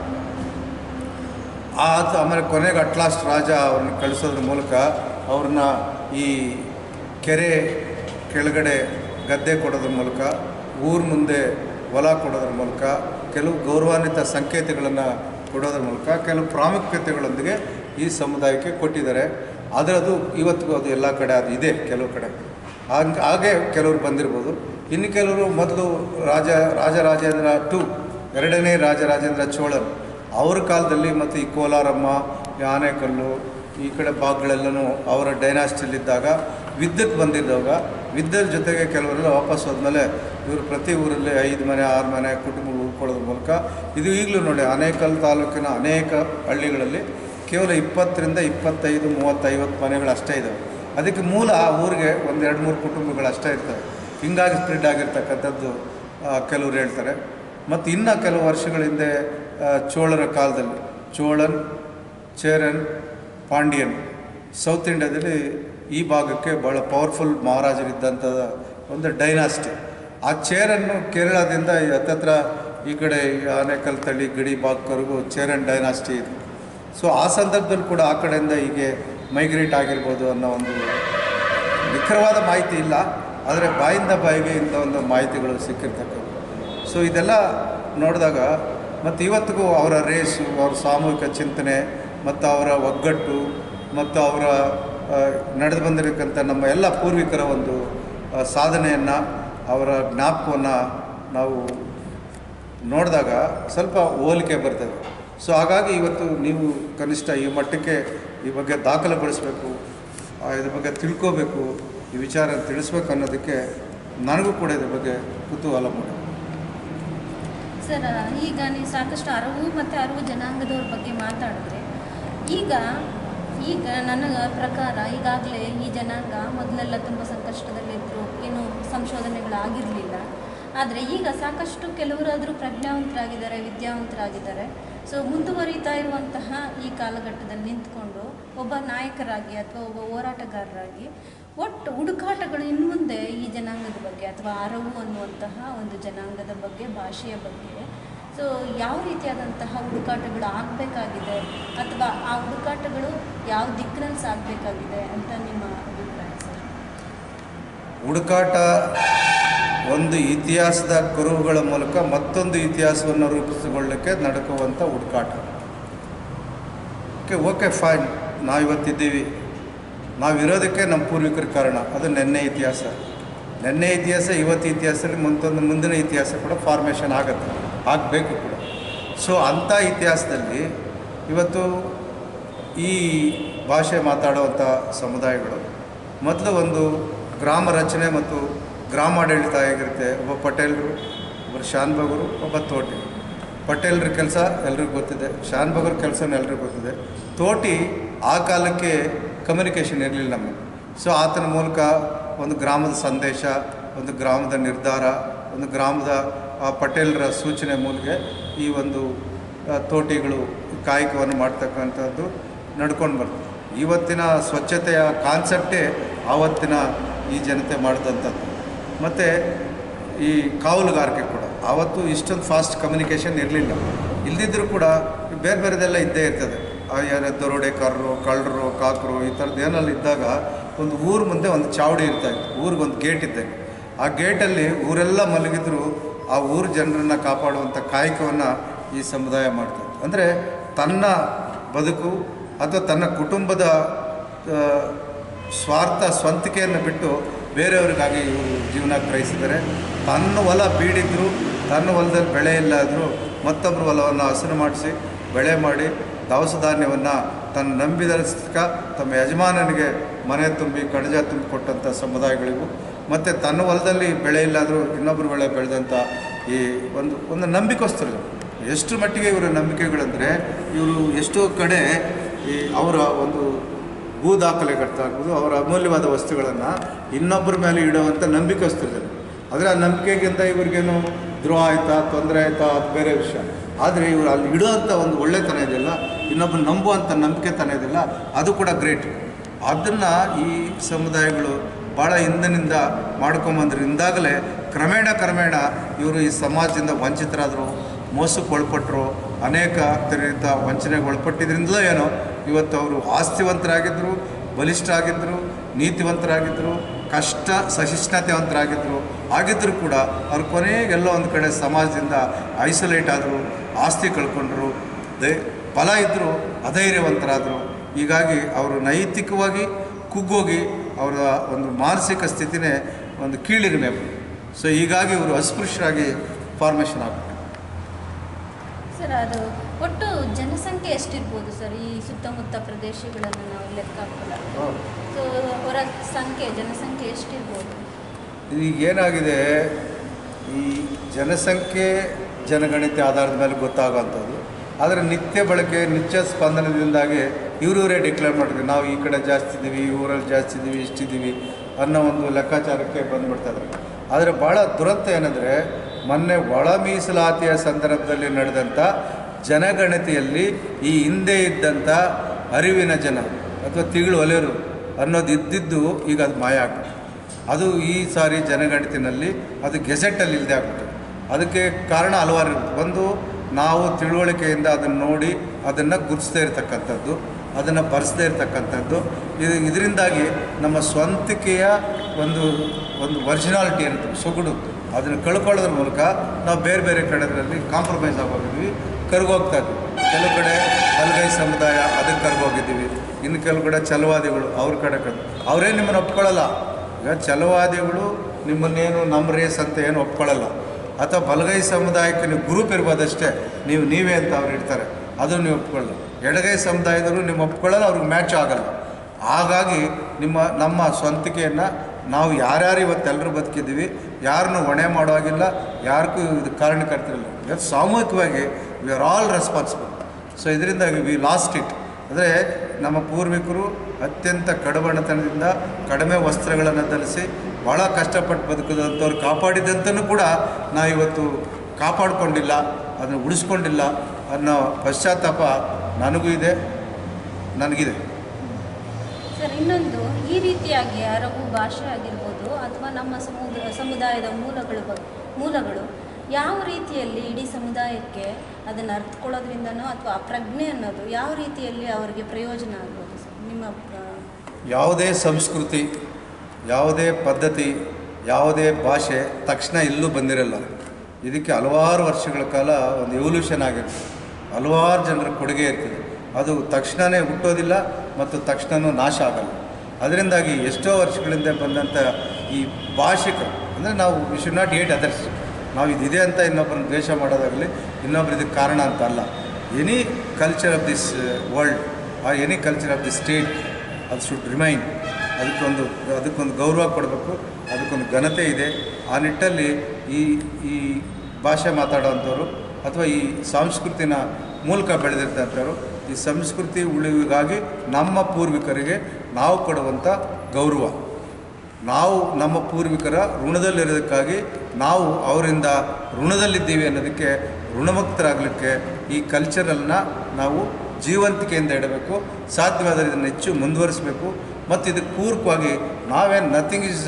ಆತ ಆಮೇಲೆ ಕೊನೆಗೆ ಅಟ್ಲಾಸ್ಟ್ ರಾಜ ಅವ್ರನ್ನ ಕಳಿಸೋದ್ರ ಮೂಲಕ ಅವ್ರನ್ನ ಈ ಕೆರೆ ಕೆಳಗಡೆ ಗದ್ದೆ ಕೊಡೋದ್ರ ಮೂಲಕ ಊರ ಮುಂದೆ ಹೊಲ ಕೊಡೋದ್ರ ಮೂಲಕ ಕೆಲವು ಗೌರವಾನ್ವಿತ ಸಂಕೇತಗಳನ್ನು ಕೊಡೋದ್ರ ಮೂಲಕ ಕೆಲವು ಪ್ರಾಮುಖ್ಯತೆಗಳೊಂದಿಗೆ ಈ ಸಮುದಾಯಕ್ಕೆ ಕೊಟ್ಟಿದ್ದಾರೆ ಆದರೆ ಅದು ಇವತ್ತಿಗೂ ಅದು ಎಲ್ಲ ಕಡೆ ಅದು ಇದೆ ಕೆಲವು ಕಡೆ ಹಂಗೆ ಹಾಗೆ ಕೆಲವರು ಬಂದಿರ್ಬೋದು ಇನ್ನು ಕೆಲವರು ಮೊದಲು ರಾಜ ರಾಜರಾಜೇಂದ್ರ ಟು ಎರಡನೇ ರಾಜರಾಜೇಂದ್ರ ಚೋಳನ್ ಅವ್ರ ಕಾಲದಲ್ಲಿ ಮತ್ತು ಈ ಕೋಲಾರಮ್ಮ ಈ ಆನೆಕಲ್ಲು ಈ ಕಡೆ ಭಾಗಗಳೆಲ್ಲನೂ ಅವರ ಡೈನಾಸ್ಟಿಲಿದ್ದಾಗ ವಿದ್ಯುತ್ ಬಂದಿದ್ದಾಗ ವಿದ್ಯುತ್ ಜೊತೆಗೆ ಕೆಲವರೆಲ್ಲ ವಾಪಸ್ ಹೋದ್ಮೇಲೆ ಇವರು ಪ್ರತಿ ಊರಲ್ಲಿ ಐದು ಮನೆ ಆರು ಮನೆ ಕುಟುಂಬ ಉಳ್ಕೊಳ್ಳೋದ್ರ ಮೂಲಕ ಇದು ಈಗಲೂ ನೋಡಿ ಆನೇಕಲ್ ತಾಲೂಕಿನ ಅನೇಕ ಹಳ್ಳಿಗಳಲ್ಲಿ ಕೇವಲ ಇಪ್ಪತ್ತರಿಂದ ಇಪ್ಪತ್ತೈದು ಮೂವತ್ತೈವತ್ತು ಮನೆಗಳು ಅಷ್ಟೇ ಇದ್ದಾವೆ ಅದಕ್ಕೆ ಮೂಲ ಆ ಊರಿಗೆ ಒಂದು ಎರಡು ಮೂರು ಕುಟುಂಬಗಳು ಅಷ್ಟೇ ಇರ್ತವೆ ಹಿಂಗಾಗಿ ಸ್ಪ್ರೆಡ್ ಆಗಿರ್ತಕ್ಕಂಥದ್ದು ಆ, ಕೆಲವರು ಹೇಳ್ತಾರೆ ಮತ್ತು ಇನ್ನು ಕೆಲವು ವರ್ಷಗಳ ಹಿಂದೆ ಆ, ಚೋಳರ ಕಾಲದಲ್ಲಿ ಚೋಳನ್ ಚೇರನ್ ಪಾಂಡ್ಯನ್ ಸೌತ್ ಇಂಡಿಯಾದಲ್ಲಿ ಈ ಭಾಗಕ್ಕೆ ಭಾಳ ಪವರ್ಫುಲ್ ಮಹಾರಾಜರಿದ್ದಂಥ ಒಂದು ಡೈನಾಸ್ಟಿ ಆ ಚೇರನ್ನು ಕೇರಳದಿಂದ ಈ ಹತ್ತತ್ರ ಈ ಕಡೆ ಈ ಆನೇಕಲ್ ತಳಿ ಗಡಿ ಭಾಗಕ್ಕವರೆಗೂ ಚೇರನ್ ಡೈನಾಸ್ಟಿ ಇದೆ ಸೊ ಆ ಸಂದರ್ಭದಲ್ಲಿ ಕೂಡ ಆ ಕಡೆಯಿಂದ ಹೀಗೆ ಮೈಗ್ರೇಟ್ ಆಗಿರ್ಬೋದು ಅನ್ನೋ ಒಂದು ನಿಖರವಾದ ಮಾಹಿತಿ ಇಲ್ಲ ಆದರೆ ಬಾಯಿಂದ ಬಾಯಿಗೆ ಇಂಥ ಒಂದು ಮಾಹಿತಿಗಳು ಸಿಕ್ಕಿರ್ತಕ್ಕಂಥ ಸೊ ಇದೆಲ್ಲ ನೋಡಿದಾಗ ಮತ್ತು ಇವತ್ತಿಗೂ ಅವರ ರೇಸು ಅವರ ಸಾಮೂಹಿಕ ಚಿಂತನೆ ಮತ್ತು ಅವರ ಒಗ್ಗಟ್ಟು ಮತ್ತು ಅವರ ನಡೆದು ಬಂದಿರತಕ್ಕಂಥ ನಮ್ಮ ಎಲ್ಲ ಪೂರ್ವಿಕರ ಒಂದು ಸಾಧನೆಯನ್ನು ಅವರ ಜ್ಞಾಪಕವನ್ನು ನಾವು ನೋಡಿದಾಗ ಸ್ವಲ್ಪ ಹೋಲಿಕೆ ಬರ್ತದೆ ಸೊ ಹಾಗಾಗಿ ಇವತ್ತು ನೀವು ಕನಿಷ್ಠ ಈ ಮಟ್ಟಕ್ಕೆ ಈ ಬಗ್ಗೆ ದಾಖಲೆಗೊಳಿಸಬೇಕು ಆ, ಇದ್ರ ಬಗ್ಗೆ ತಿಳ್ಕೋಬೇಕು ಈ ವಿಚಾರ ತಿಳಿಸ್ಬೇಕು ಅನ್ನೋದಕ್ಕೆ ನನಗೂ ಕೂಡ ಇದ್ರ ಬಗ್ಗೆ ಕುತೂಹಲ ಮೂಡಿದೆ ಸರ್ ಈಗ ನೀವು ಸಾಕಷ್ಟು ಅರವು ಮತ್ತು ಅರವು ಜನಾಂಗದವ್ರ ಬಗ್ಗೆ ಮಾತಾಡಿದ್ರೆ ಈಗ ಈಗ ನನ್ನ ಪ್ರಕಾರ ಈಗಾಗಲೇ ಈ ಜನಾಂಗ ಮೊದಲೆಲ್ಲ ತುಂಬ ಸಂಕಷ್ಟದಲ್ಲಿದ್ದರು ಏನು ಸಂಶೋಧನೆಗಳಾಗಿರಲಿಲ್ಲ ಆದರೆ ಈಗ ಸಾಕಷ್ಟು ಕೆಲವರಾದರೂ ಪ್ರಜ್ಞಾವಂತರಾಗಿದ್ದಾರೆ ವಿದ್ಯಾವಂತರಾಗಿದ್ದಾರೆ ಸೊ ಮುಂದುವರಿತಾ ಇರುವಂತಹ ಈ ಕಾಲಘಟ್ಟದಲ್ಲಿ ನಿಂತ್ಕೊಂಡು ಒಬ್ಬ ನಾಯಕರಾಗಿ ಅಥವಾ ಒಬ್ಬ ಹೋರಾಟಗಾರರಾಗಿ ಒಟ್ಟು ಹುಡುಕಾಟಗಳು ಇನ್ನು ಮುಂದೆ ಈ ಜನಾಂಗದ ಬಗ್ಗೆ ಅಥವಾ ಅರವು ಅನ್ನುವಂತಹ ಒಂದು ಜನಾಂಗದ ಬಗ್ಗೆ ಭಾಷೆಯ ಬಗ್ಗೆ ಸೊ ಯಾವ ರೀತಿಯಾದಂತಹ ಹುಡುಕಾಟಗಳು ಆಗಬೇಕಾಗಿದೆ ಅಥವಾ ಆ ಹುಡುಕಾಟಗಳು ಯಾವ ದಿಕ್ಕಿನಲ್ಲಿ ಸಾಗಬೇಕಾಗಿದೆ ಅಂತ ನಿಮ್ಮ ಅಭಿಪ್ರಾಯ ಸರ್ ಹುಡುಕಾಟ ಒಂದು ಇತಿಹಾಸದ ಕುರುಹುಗಳ ಮೂಲಕ ಮತ್ತೊಂದು ಇತಿಹಾಸವನ್ನು ರೂಪಿಸಿಕೊಳ್ಳಕ್ಕೆ ನಡುಕುವಂಥ ಹುಡುಕಾಟ ಓಕೆ ಓಕೆ ಫೈನ್ ನಾವಿವತ್ತಿದ್ದೀವಿ ನಾವಿರೋದಕ್ಕೆ ನಮ್ಮ ಪೂರ್ವಿಕರ ಕಾರಣ ಅದು ನೆನ್ನೆ ಇತಿಹಾಸ ನೆನ್ನೆ ಇತಿಹಾಸ ಇವತ್ತು ಇತಿಹಾಸದಲ್ಲಿ ಮುಂದೊಂದು ಮುಂದಿನ ಇತಿಹಾಸ ಕೂಡ ಫಾರ್ಮೇಷನ್ ಆಗುತ್ತೆ ಆಗಬೇಕು ಕೂಡ ಸೊ ಅಂಥ ಇತಿಹಾಸದಲ್ಲಿ ಇವತ್ತು ಈ ಭಾಷೆ ಮಾತಾಡುವಂಥ ಸಮುದಾಯಗಳು ಮೊದಲು ಒಂದು ಗ್ರಾಮ ರಚನೆ ಮತ್ತು ಗ್ರಾಮಾಡಳಿತ ಹೇಗಿರುತ್ತೆ ಒಬ್ಬ ಪಟೇಲರು ಒಬ್ಬರು ಶಾನ್ಭಗರು ಒಬ್ಬ ತೋಟಿ ಪಟೇಲ್ರ ಕೆಲಸ ಎಲ್ರಿಗೂ ಗೊತ್ತಿದೆ ಶಾನ್ ಬಗರ್ ಕೆಲಸನೂ ಎಲ್ರಿಗೂ ಗೊತ್ತಿದೆ ತೋಟಿ ಆ ಕಾಲಕ್ಕೆ ಕಮ್ಯುನಿಕೇಷನ್ ಇರಲಿಲ್ಲ ನಮಗೆ ಸೊ ಆತನ ಮೂಲಕ ಒಂದು ಗ್ರಾಮದ ಸಂದೇಶ ಒಂದು ಗ್ರಾಮದ ನಿರ್ಧಾರ ಒಂದು ಗ್ರಾಮದ ಆ ಪಟೇಲರ ಸೂಚನೆ ಮೂಲಕ ಈ ಒಂದು ಆ, ತೋಟಿಗಳು ಕಾಯಕವನ್ನು ಮಾಡ್ತಕ್ಕಂಥದ್ದು ನಡ್ಕೊಂಡು ಬರ್ತದೆ ಇವತ್ತಿನ ಸ್ವಚ್ಛತೆಯ ಕಾನ್ಸೆಪ್ಟೇ ಆವತ್ತಿನ ಈ ಜನತೆ ಮಾಡಿದಂಥದ್ದು ಮತ್ತು ಈ ಕಾವಲುಗಾರಿಕೆ ಕೂಡ ಆವತ್ತು ಇಷ್ಟೊಂದು ಫಾಸ್ಟ್ ಕಮ್ಯುನಿಕೇಷನ್ ಇರಲಿಲ್ಲ ಇಲ್ದಿದ್ರೂ ಕೂಡ ಬೇರೆ ಬೇರೆದೆಲ್ಲ ಇದ್ದೇ ಇರ್ತದೆ ಆ ಯಾರ ದರೋಡೆಕಾರರು ಕಳ್ಳರು ಕಾಕರು ಈ ಥರದ್ದು ಏನೆಲ್ಲ ಇದ್ದಾಗ ಒಂದು ಊರ ಮುಂದೆ ಒಂದು ಚಾವಡಿ ಇರ್ತಾ ಇತ್ತು ಊರಿಗೆ ಒಂದು ಗೇಟ್ ಇದ್ದಂಗೆ ಆ ಗೇಟಲ್ಲಿ ಊರೆಲ್ಲ ಮಲಗಿದ್ರು ಆ ಊರ ಜನರನ್ನು ಕಾಪಾಡುವಂಥ ಕಾಯಕವನ್ನು ಈ ಸಮುದಾಯ ಮಾಡ್ತದೆ ಅಂದರೆ ತನ್ನ ಬದುಕು ಅಥವಾ ತನ್ನ ಕುಟುಂಬದ ಆ, ಸ್ವಾರ್ಥ ಸ್ವಂತಿಕೆಯನ್ನು ಬಿಟ್ಟು ಬೇರೆಯವ್ರಿಗಾಗಿ ಇವರು ಜೀವನ ಗ್ರಹಿಸಿದ್ದಾರೆ ತನ್ನ ಹೊಲ ಬೀಡಿದ್ರು ತನ್ನ ಹೊಲದಲ್ಲಿ ಬೆಳೆ ಇಲ್ಲಾದರೂ ಮತ್ತೊಬ್ಬರ ಹೊಲವನ್ನು ಹಸನು ಮಾಡಿಸಿ ಬೆಳೆ ಮಾಡಿ ದವಸ ಧಾನ್ಯವನ್ನು ತನ್ನ ನಂಬಿದರ್ಸ್ಕ ತಮ್ಮ ಯಜಮಾನನಿಗೆ ಮನೆ ತುಂಬಿ ಕಣಜ ತುಂಬಿ ಕೊಟ್ಟಂಥ ಸಮುದಾಯಗಳಿಗೂ ಮತ್ತು ತನ್ನ ಹೊಲದಲ್ಲಿ ಬೆಳೆ ಇಲ್ಲಾದರೂ ಇನ್ನೊಬ್ಬರು ಬೆಳೆ ಬೆಳೆದಂಥ ಈ ಒಂದು ಒಂದು ನಂಬಿಕೋಸ್ಕರ ಎಷ್ಟು ಮಟ್ಟಿಗೆ ಇವರ ನಂಬಿಕೆಗಳಂದರೆ ಇವರು ಎಷ್ಟೋ ಕಡೆ ಈ ಅವರ ಒಂದು ಭೂ ದಾಖಲೆಗಳಾಗ್ಬೋದು ಅವರ ಅಮೂಲ್ಯವಾದ ವಸ್ತುಗಳನ್ನು ಇನ್ನೊಬ್ಬರ ಮೇಲೆ ಇಡುವಂಥ ನಂಬಿಕಸ್ಥರಿದ್ದಾರೆ ಆದರೆ ಆ ನಂಬಿಕೆಗಿಂತ ಇವ್ರಿಗೇನು ದ್ರೋಹ ಆಯ್ತಾ ತೊಂದರೆ ಆಯ್ತಾ ಅದು ಬೇರೆ ವಿಷಯ ಆದರೆ ಇವರು ಅಲ್ಲಿ ಇಡುವಂಥ ಒಂದು ಒಳ್ಳೆತನ ಇದೆಯಲ್ಲ ಇನ್ನೊಬ್ಬರು ನಂಬುವಂಥ ನಂಬಿಕೆತನ ಇದೆಯಲ್ಲ ಅದು ಕೂಡ ಗ್ರೇಟ್ ಅದನ್ನು ಈ ಸಮುದಾಯಗಳು ಭಾಳ ಹಿಂದಿನಿಂದ ಮಾಡ್ಕೊಂಬಂದ್ರಿಂದಾಗಲೇ ಕ್ರಮೇಣ ಕ್ರಮೇಣ ಇವರು ಈ ಸಮಾಜದಿಂದ ವಂಚಿತರಾದರು ಮೋಸಕ್ಕೆ ಒಳಪಟ್ಟರು ಅನೇಕ ರೀತಿಯ ವಂಚನೆಗೆ ಒಳಪಟ್ಟಿದ್ರಿಂದಲೋ ಏನೋ ಇವತ್ತು ಅವರು ಆಸ್ತಿವಂತರಾಗಿದ್ದರು ಬಲಿಷ್ಠರಾಗಿದ್ದರು ನೀತಿವಂತರಾಗಿದ್ದರು ಕಷ್ಟ ಸಹಿಷ್ಣುತೆವಂತರಾಗಿದ್ದರು ಆಗಿದ್ದರೂ ಕೂಡ ಅವ್ರು ಕೊನೆಗೆಲ್ಲೋ ಒಂದು ಕಡೆ ಸಮಾಜದಿಂದ ಐಸೋಲೇಟ್ ಆದರು ಆಸ್ತಿ ಕಳ್ಕೊಂಡ್ರು ದೇ ಬಲ ಇದ್ದರು ಅಧೈರ್ಯವಂತರಾದರು ಹೀಗಾಗಿ ಅವರು ನೈತಿಕವಾಗಿ ಕುಗ್ಗೋಗಿ ಅವರ ಒಂದು ಮಾನಸಿಕ ಸ್ಥಿತಿನೇ ಒಂದು ಕೀಳಿರಿಮೆ ಸೊ ಹೀಗಾಗಿ ಇವರು ಅಸ್ಪೃಶ್ಯರಾಗಿ ಫಾರ್ಮೇಷನ್ ಆಗ್ಬಿಟ್ಟು ಸರ್ ಅದು ಒಟ್ಟು ಜನಸಂಖ್ಯೆ ಎಷ್ಟಿರ್ಬೋದು ಸರ್ ಈ ಸುತ್ತಮುತ್ತ ಪ್ರದೇಶಗಳನ್ನು ನಾವು ಲೆಕ್ಕ ಹಾಕೊಂಡಾಗ ಸೊ ಅವರ ಸಂಖ್ಯೆ ಜನಸಂಖ್ಯೆ ಎಷ್ಟಿರ್ಬೋದು ಈಗ ಏನಾಗಿದೆ ಈ ಜನಸಂಖ್ಯೆ ಜನಗಣತಿ ಆಧಾರದ ಮೇಲೆ ಗೊತ್ತಾಗೋವಂಥದ್ದು ಆದರೆ ನಿತ್ಯ ಬಳಕೆ ನಿತ್ಯ ಸ್ಪಂದನದಿಂದಾಗಿ ಇವ್ರವರೇ ಡಿಕ್ಲೇರ್ ಮಾಡಿದ್ರು ನಾವು ಈ ಕಡೆ ಜಾಸ್ತಿ ಇದ್ದೀವಿ ಈ ಊರಲ್ಲಿ ಜಾಸ್ತಿ ಇದ್ದೀವಿ ಇಷ್ಟಿದ್ದೀವಿ ಅನ್ನೋ ಒಂದು ಲೆಕ್ಕಾಚಾರಕ್ಕೆ ಬಂದ್ಬಿಡ್ತಾಯಿದ್ರು ಆದರೆ ಭಾಳ ದುರಂತ ಏನಂದರೆ ಮೊನ್ನೆ ಒಳ ಮೀಸಲಾತಿಯ ಸಂದರ್ಭದಲ್ಲಿ ನಡೆದಂಥ ಜನಗಣತಿಯಲ್ಲಿ ಈ ಹಿಂದೆ ಇದ್ದಂಥ ಅರಿವಿನ ಜನ ಅಥವಾ ತಿಗಳು ಒಲೆಯರು ಅನ್ನೋದು ಇದ್ದಿದ್ದು ಈಗ ಅದು ಮಾಯ ಆಗ್ಬಿಟ್ಟು ಅದು ಈ ಸಾರಿ ಜನಗಣತಿನಲ್ಲಿ ಅದು ಗೆಜೆಟಲ್ಲಿ ಇಲ್ಲದೆ ಆಗ್ಬಿಟ್ಟು ಅದಕ್ಕೆ ಕಾರಣ ಹಲವಾರು ಇರುತ್ತೆ ಒಂದು ನಾವು ತಿಳುವಳಿಕೆಯಿಂದ ಅದನ್ನು ನೋಡಿ ಅದನ್ನು ಗುರುತಿಸದೇ ಇರತಕ್ಕಂಥದ್ದು ಅದನ್ನು ಬರೆಸದೇ ಇರತಕ್ಕಂಥದ್ದು ಇದು ಇದರಿಂದಾಗಿ ನಮ್ಮ ಸ್ವಂತಿಕೆಯ ಒಂದು ಒಂದು ಒರಿಜಿನಾಲಿಟಿ ಇರುತ್ತೆ ಸೊಗಡು ಅದನ್ನು ಕಳ್ಕೊಳ್ಳೋದ್ರ ಮೂಲಕ ನಾವು ಬೇರೆ ಬೇರೆ ಕಡೆಗಳಲ್ಲಿ ಕಾಂಪ್ರಮೈಸ್ ಆಗೋಗಿದ್ವಿ ಕರ್ಗೋಗ್ತಾ ಇದ್ವಿ ಕೆಲವು ಕಡೆ ಹಲ್ಗೈ ಸಮುದಾಯ ಅದಕ್ಕೆ ಕರ್ಗೋಗಿದ್ದೀವಿ ಇನ್ನು ಕೆಲವು ಕಡೆ ಛಲವಾದಿಗಳು ಅವ್ರ ಕಡೆ ಕರ್ ಅವರೇ ನಿಮ್ಮನ್ನು ಒಪ್ಕೊಳ್ಳಲ್ಲ ಈಗ ಛಲವಾದಿಗಳು ನಿಮ್ಮನ್ನೇನು ನಮ್ಮ ರೇಸ್ ಅಂತ ಏನು ಒಪ್ಕೊಳ್ಳಲ್ಲ ಅಥವಾ ಬಲಗೈ ಸಮುದಾಯಕ್ಕೆ ನೀವು ಗ್ರೂಪ್ ಇರ್ಬೋದಷ್ಟೇ ನೀವು ನೀವೇ ಅಂತ ಅವ್ರು ಇರ್ತಾರೆ ಅದು ನೀವು ಒಪ್ಕೊಳ್ಳಲ್ಲ ಎಡಗೈ ಸಮುದಾಯದವರು ನಿಮ್ಮ ಒಪ್ಕೊಳ್ಳಲ್ಲ ಅವ್ರಿಗೆ ಮ್ಯಾಚ್ ಆಗಲ್ಲ ಹಾಗಾಗಿ ನಿಮ್ಮ ನಮ್ಮ ಸ್ವಂತಿಕೆಯನ್ನು ನಾವು ಯಾರ್ಯಾರು ಇವತ್ತೆಲ್ಲರೂ ಬದುಕಿದ್ದೀವಿ ಯಾರನ್ನೂ ಹೊಣೆ ಮಾಡೋವಾಗಿಲ್ಲ ಯಾರಿಗೂ ಇದು ಕಾರಣಕರ್ತಿರಲ್ಲ ಇವತ್ತು ಸಾಮೂಹಿಕವಾಗಿ we are all responsible so ಇದರಿಂದಾಗಿ ವಿ ಲಾಸ್ಟ್ ಇಟ್ ಅಂದರೆ ನಮ್ಮ ಪೂರ್ವಿಕರು ಅತ್ಯಂತ ಕಡುಬಣತನದಿಂದ ಕಡಿಮೆ ವಸ್ತ್ರಗಳನ್ನು ಧರಿಸಿ ಭಾಳ ಕಷ್ಟಪಟ್ಟು ಬದುಕಿದಂಥವ್ರು ಕಾಪಾಡಿದಂತನೂ ಕೂಡ ನಾವು ಇವತ್ತು ಕಾಪಾಡಿಕೊಂಡಿಲ್ಲ ಅದನ್ನು ಉಳಿಸ್ಕೊಂಡಿಲ್ಲ ಅನ್ನೋ ಪಶ್ಚಾತ್ತಾಪ ನನಗೂ ಇದೆ ನನಗಿದೆ ಸರ್ ಇನ್ನೊಂದು ಈ ರೀತಿಯಾಗಿ ಅರಬು ಭಾಷೆ ಆಗಿರ್ಬೋದು ಅಥವಾ ನಮ್ಮ ಸಮುದ ಸಮುದಾಯದ ಮೂಲಗಳು ಬಗ್- ಮೂಲಗಳು ಯಾವ ರೀತಿಯಲ್ಲಿ ಇಡೀ ಸಮುದಾಯಕ್ಕೆ ಅದನ್ನು ಅರ್ಥಕೊಳ್ಳೋದ್ರಿಂದನೋ ಅಥವಾ ಆ ಪ್ರಜ್ಞೆ ಅನ್ನೋದು ಯಾವ ರೀತಿಯಲ್ಲಿ ಅವರಿಗೆ ಪ್ರಯೋಜನ ಆಗ್ಬೋದು ಸರ್ ನಿಮ್ಮ ಆ, ಯಾವುದೇ ಸಂಸ್ಕೃತಿ ಯಾವುದೇ ಪದ್ಧತಿ ಯಾವುದೇ ಭಾಷೆ ತಕ್ಷಣ ಎಲ್ಲೂ ಬಂದಿರಲ್ಲ ಇದಕ್ಕೆ ಹಲವಾರು ವರ್ಷಗಳ ಕಾಲ ಒಂದು ಎವಲ್ಯೂಷನ್ ಆಗಿರುತ್ತೆ ಹಲವಾರು ಜನರ ಕೊಡುಗೆ ಇರ್ತದೆ ಅದು ತಕ್ಷಣವೇ ಹುಟ್ಟೋದಿಲ್ಲ ಮತ್ತು ತಕ್ಷಣವೂ ನಾಶ ಆಗಲ್ಲ ಅದರಿಂದಾಗಿ ಎಷ್ಟೋ ವರ್ಷಗಳಿಂದ ಬಂದಂಥ ಈ ಭಾಷಿಕರು ಅಂದರೆ ನಾವು we should not hate others ನಾವು ಇದಿದೆ ಅಂತ ಇನ್ನೊಬ್ಬರನ್ನ ದ್ವೇಷ ಮಾಡೋದಾಗಲಿ ಇನ್ನೊಬ್ರು ಇದಕ್ಕೆ ಕಾರಣ ಅಂತ ಅಲ್ಲ any culture of this world or any culture of the state ಅದು ಶುಡ್ ರಿಮೈನ್ ಅದಕ್ಕೊಂದು ಅದಕ್ಕೊಂದು ಗೌರವ ಕೊಡಬೇಕು ಅದಕ್ಕೊಂದು ಘನತೆ ಇದೆ ಆ ನಿಟ್ಟಲ್ಲಿ ಈ ಈ ಭಾಷೆ ಮಾತಾಡೋವಂಥವ್ರು ಅಥವಾ ಈ ಸಂಸ್ಕೃತಿನ ಮೂಲಕ ಬೆಳೆದಿರ್ತಂಥವ್ರು ಈ ಸಂಸ್ಕೃತಿ ಉಳಿವಿಗಾಗಿ ನಮ್ಮ ಪೂರ್ವಿಕರಿಗೆ ನಾವು ಕೊಡುವಂಥ ಗೌರವ ನಾವು ನಮ್ಮ ಪೂರ್ವಿಕರ ಋಣದಲ್ಲಿರೋದಕ್ಕಾಗಿ ನಾವು ಅವರಿಂದ ಋಣದಲ್ಲಿದ್ದೀವಿ ಅನ್ನೋದಕ್ಕೆ ಋಣಮುಕ್ತರಾಗಲಿಕ್ಕೆ ಈ ಕಲ್ಚರಲ್ನ ನಾವು ಜೀವಂತಿಕೆಯಿಂದ ಇಡಬೇಕು ಸಾಧ್ಯವಾದರೆ ಇದನ್ನು ಹೆಚ್ಚು ಮುಂದುವರಿಸಬೇಕು ಮತ್ತು ಇದಕ್ಕೆ ಪೂರಕವಾಗಿ ನಾವೇನು ನಥಿಂಗ್ ಈಸ್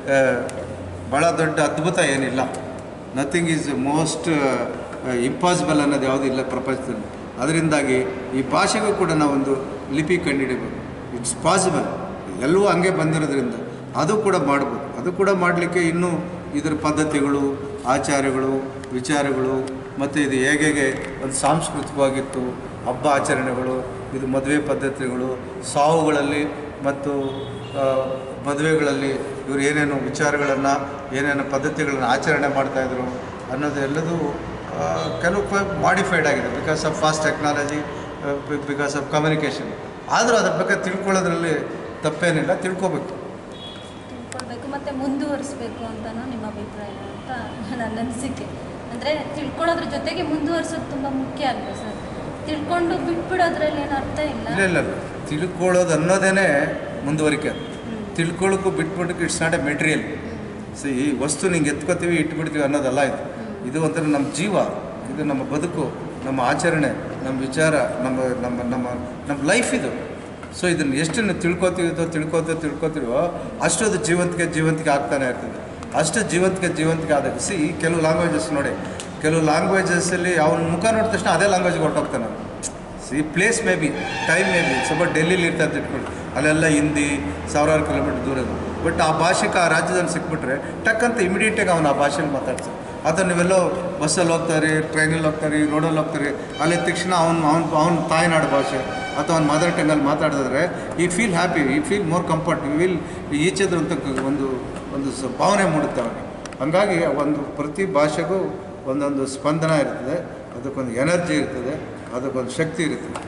ಭಾಳ ದೊಡ್ಡ ಅದ್ಭುತ ಏನಿಲ್ಲ ನಥಿಂಗ್ ಈಸ್ ಮೋಸ್ಟ್ ಇಂಪಾಸಿಬಲ್ ಅನ್ನೋದು ಯಾವುದೂ ಇಲ್ಲ ಪ್ರಪಂಚದಲ್ಲಿ ಅದರಿಂದಾಗಿ ಈ ಭಾಷೆಗೂ ಕೂಡ ನಾವೊಂದು ಲಿಪಿ ಕಂಡುಹಿಡಬೇಕು ಇಟ್ಸ್ ಪಾಸಿಬಲ್ ಎಲ್ಲವೂ ಹಂಗೆ ಬಂದಿರೋದ್ರಿಂದ ಅದು ಕೂಡ ಮಾಡ್ಬೋದು ಅದು ಕೂಡ ಮಾಡಲಿಕ್ಕೆ ಇನ್ನೂ ಇದರ ಪದ್ಧತಿಗಳು ಆಚಾರಗಳು ವಿಚಾರಗಳು ಮತ್ತು ಇದು ಹೇಗೆ ಹೇಗೆ ಒಂದು ಸಾಂಸ್ಕೃತಿಕವಾಗಿತ್ತು ಹಬ್ಬ ಆಚರಣೆಗಳು ಇದು ಮದುವೆ ಪದ್ಧತಿಗಳು ಸಾವುಗಳಲ್ಲಿ ಮತ್ತು ಆ, ಮದುವೆಗಳಲ್ಲಿ ಇವರು ಏನೇನು ವಿಚಾರಗಳನ್ನು ಏನೇನು ಪದ್ಧತಿಗಳನ್ನು ಆಚರಣೆ ಮಾಡ್ತಾಯಿದ್ರು ಅನ್ನೋದು ಎಲ್ಲದೂ ಆ, ಕೆಲವು ಮಾಡಿಫೈಡ್ ಆಗಿದೆ because of fast technology because of communication ಆದರೂ ಅದ್ರ ಬಗ್ಗೆ ತಿಳ್ಕೊಳ್ಳೋದ್ರಲ್ಲಿ ತಪ್ಪೇನಿಲ್ಲ ತಿಳ್ಕೊಬೇಕು ತಿಳ್ಕೊಳ್ಬೇಕು ಮತ್ತು ಮುಂದುವರಿಸಬೇಕು ಅಂತಲೂ ನಿಮ್ಮ ಅಭಿಪ್ರಾಯ ಅಂತ ನನ್ನ ಅನಿಸಿಕೆ ಅಂದರೆ ತಿಳ್ಕೊಳ್ಳೋದ್ರ ಜೊತೆಗೆ ಮುಂದುವರಿಸೋದು ತುಂಬ ಮುಖ್ಯ ಅಲ್ವಾ ಸರ್ ತಿಳ್ಕೊಂಡು ಬಿಟ್ಬಿಡೋದ್ರಲ್ಲಿ ಏನು ಅರ್ಥ ಇಲ್ಲ ಇಲ್ಲ ಇಲ್ಲ ಇಲ್ಲ ತಿಳ್ಕೊಳ್ಳೋದು ಅನ್ನೋದೇ ಮುಂದುವರಿಕೆ ಅದು. ಹ್ಮ್. ತಿಳ್ಕೊಳ್ಳೋಕ್ಕೂ ಬಿಟ್ಬಿಡಕ್ಕೆ it's not a material so ಈ ವಸ್ತು ನಿಂಗೆ ಎತ್ಕೋತೀವಿ ಇಟ್ಬಿಡ್ತೀವಿ ಅನ್ನೋದಲ್ಲ ಇದು ಇದು ಒಂಥರ ನಮ್ಮ ಜೀವ ಇದು ನಮ್ಮ ಬದುಕು ನಮ್ಮ ಆಚರಣೆ ನಮ್ಮ ವಿಚಾರ ನಮ್ಮ ನಮ್ಮ ನಮ್ಮ ನಮ್ಮ ಲೈಫ್ ಇದು ಸೊ ಇದನ್ನು ಎಷ್ಟು ನೀವು ತಿಳ್ಕೊತೀವೋ ತಿಳ್ಕೊತೀವೋ ತಿಳ್ಕೊತೀವೋ ಅಷ್ಟು ಅದು ಜೀವಂತಿಕೆ ಜೀವಂತಿಕೆ ಆಗ್ತಾನೆ ಇರ್ತದೆ ಅಷ್ಟು ಜೀವಂತಿಕೆ ಜೀವಂತಿಕೆ ಆದಾಗ ಸಿ ಕೆಲವು ಲ್ಯಾಂಗ್ವೇಜಸ್ ನೋಡಿ ಕೆಲವು ಲ್ಯಾಂಗ್ವೇಜಸ್ಸಲ್ಲಿ ಅವನ ಮುಖ ನೋಡಿದ ತಕ್ಷಣ ಅದೇ ಲ್ಯಾಂಗ್ವೇಜ್ಗೆ ಹೊರಟೋಗ್ತಾನೆ ಅವನು see place maybe time maybe ಸ್ವಲ್ಪ ಡೆಲ್ಲಿಲಿ ಇರ್ತಾ ಅಂತ ಇಟ್ಕೊಳ್ಳಿ ಅಲ್ಲೆಲ್ಲ ಹಿಂದಿ ಸಾವಿರಾರು ಕಿಲೋಮೀಟರ್ ದೂರ ಇದೆ ಬಟ್ ಆ ಭಾಷೆಗೆ ಆ ರಾಜ್ಯದಲ್ಲಿ ಸಿಕ್ಬಿಟ್ರೆ ಟಕ್ಕಂತ ಇಮಿಡಿಯೇಟಾಗಿ ಅವನು ಆ ಭಾಷೆಯಲ್ಲಿ ಮಾತಾಡ್ತಾನೆ ಅಥವಾ ನೀವೆಲ್ಲೋ ಬಸ್ಸಲ್ಲಿ ಹೋಗ್ತಾರೆ ಟ್ರೈನಲ್ಲಿ ಹೋಗ್ತಾರೆ ರೋಡಲ್ಲಿ ಹೋಗ್ತಾರೆ ಅಲ್ಲಿ ತಕ್ಷಣ ಅವ್ನು ಅವ್ನ ಅವ್ನ ತಾಯ್ನಾಡು ಭಾಷೆ ಅಥವಾ ಅವ್ನ ಮದರ್ ಟಂಗಲ್ಲಿ ಮಾತಾಡಿದ್ರೆ we feel happy we feel more comfort we will ಈಚೆದ್ರು ಅಂತ ಒಂದು ಒಂದು ಸ- ಭಾವನೆ ಮೂಡುತ್ತೆ ಅವನಿಗೆ ಹಾಗಾಗಿ ಒಂದು ಪ್ರತಿ ಭಾಷೆಗೂ ಒಂದೊಂದು ಸ್ಪಂದನ ಇರ್ತದೆ ಅದಕ್ಕೊಂದು ಎನರ್ಜಿ ಇರ್ತದೆ ಅದಕ್ಕೊಂದು ಶಕ್ತಿ ಇರ್ತದೆ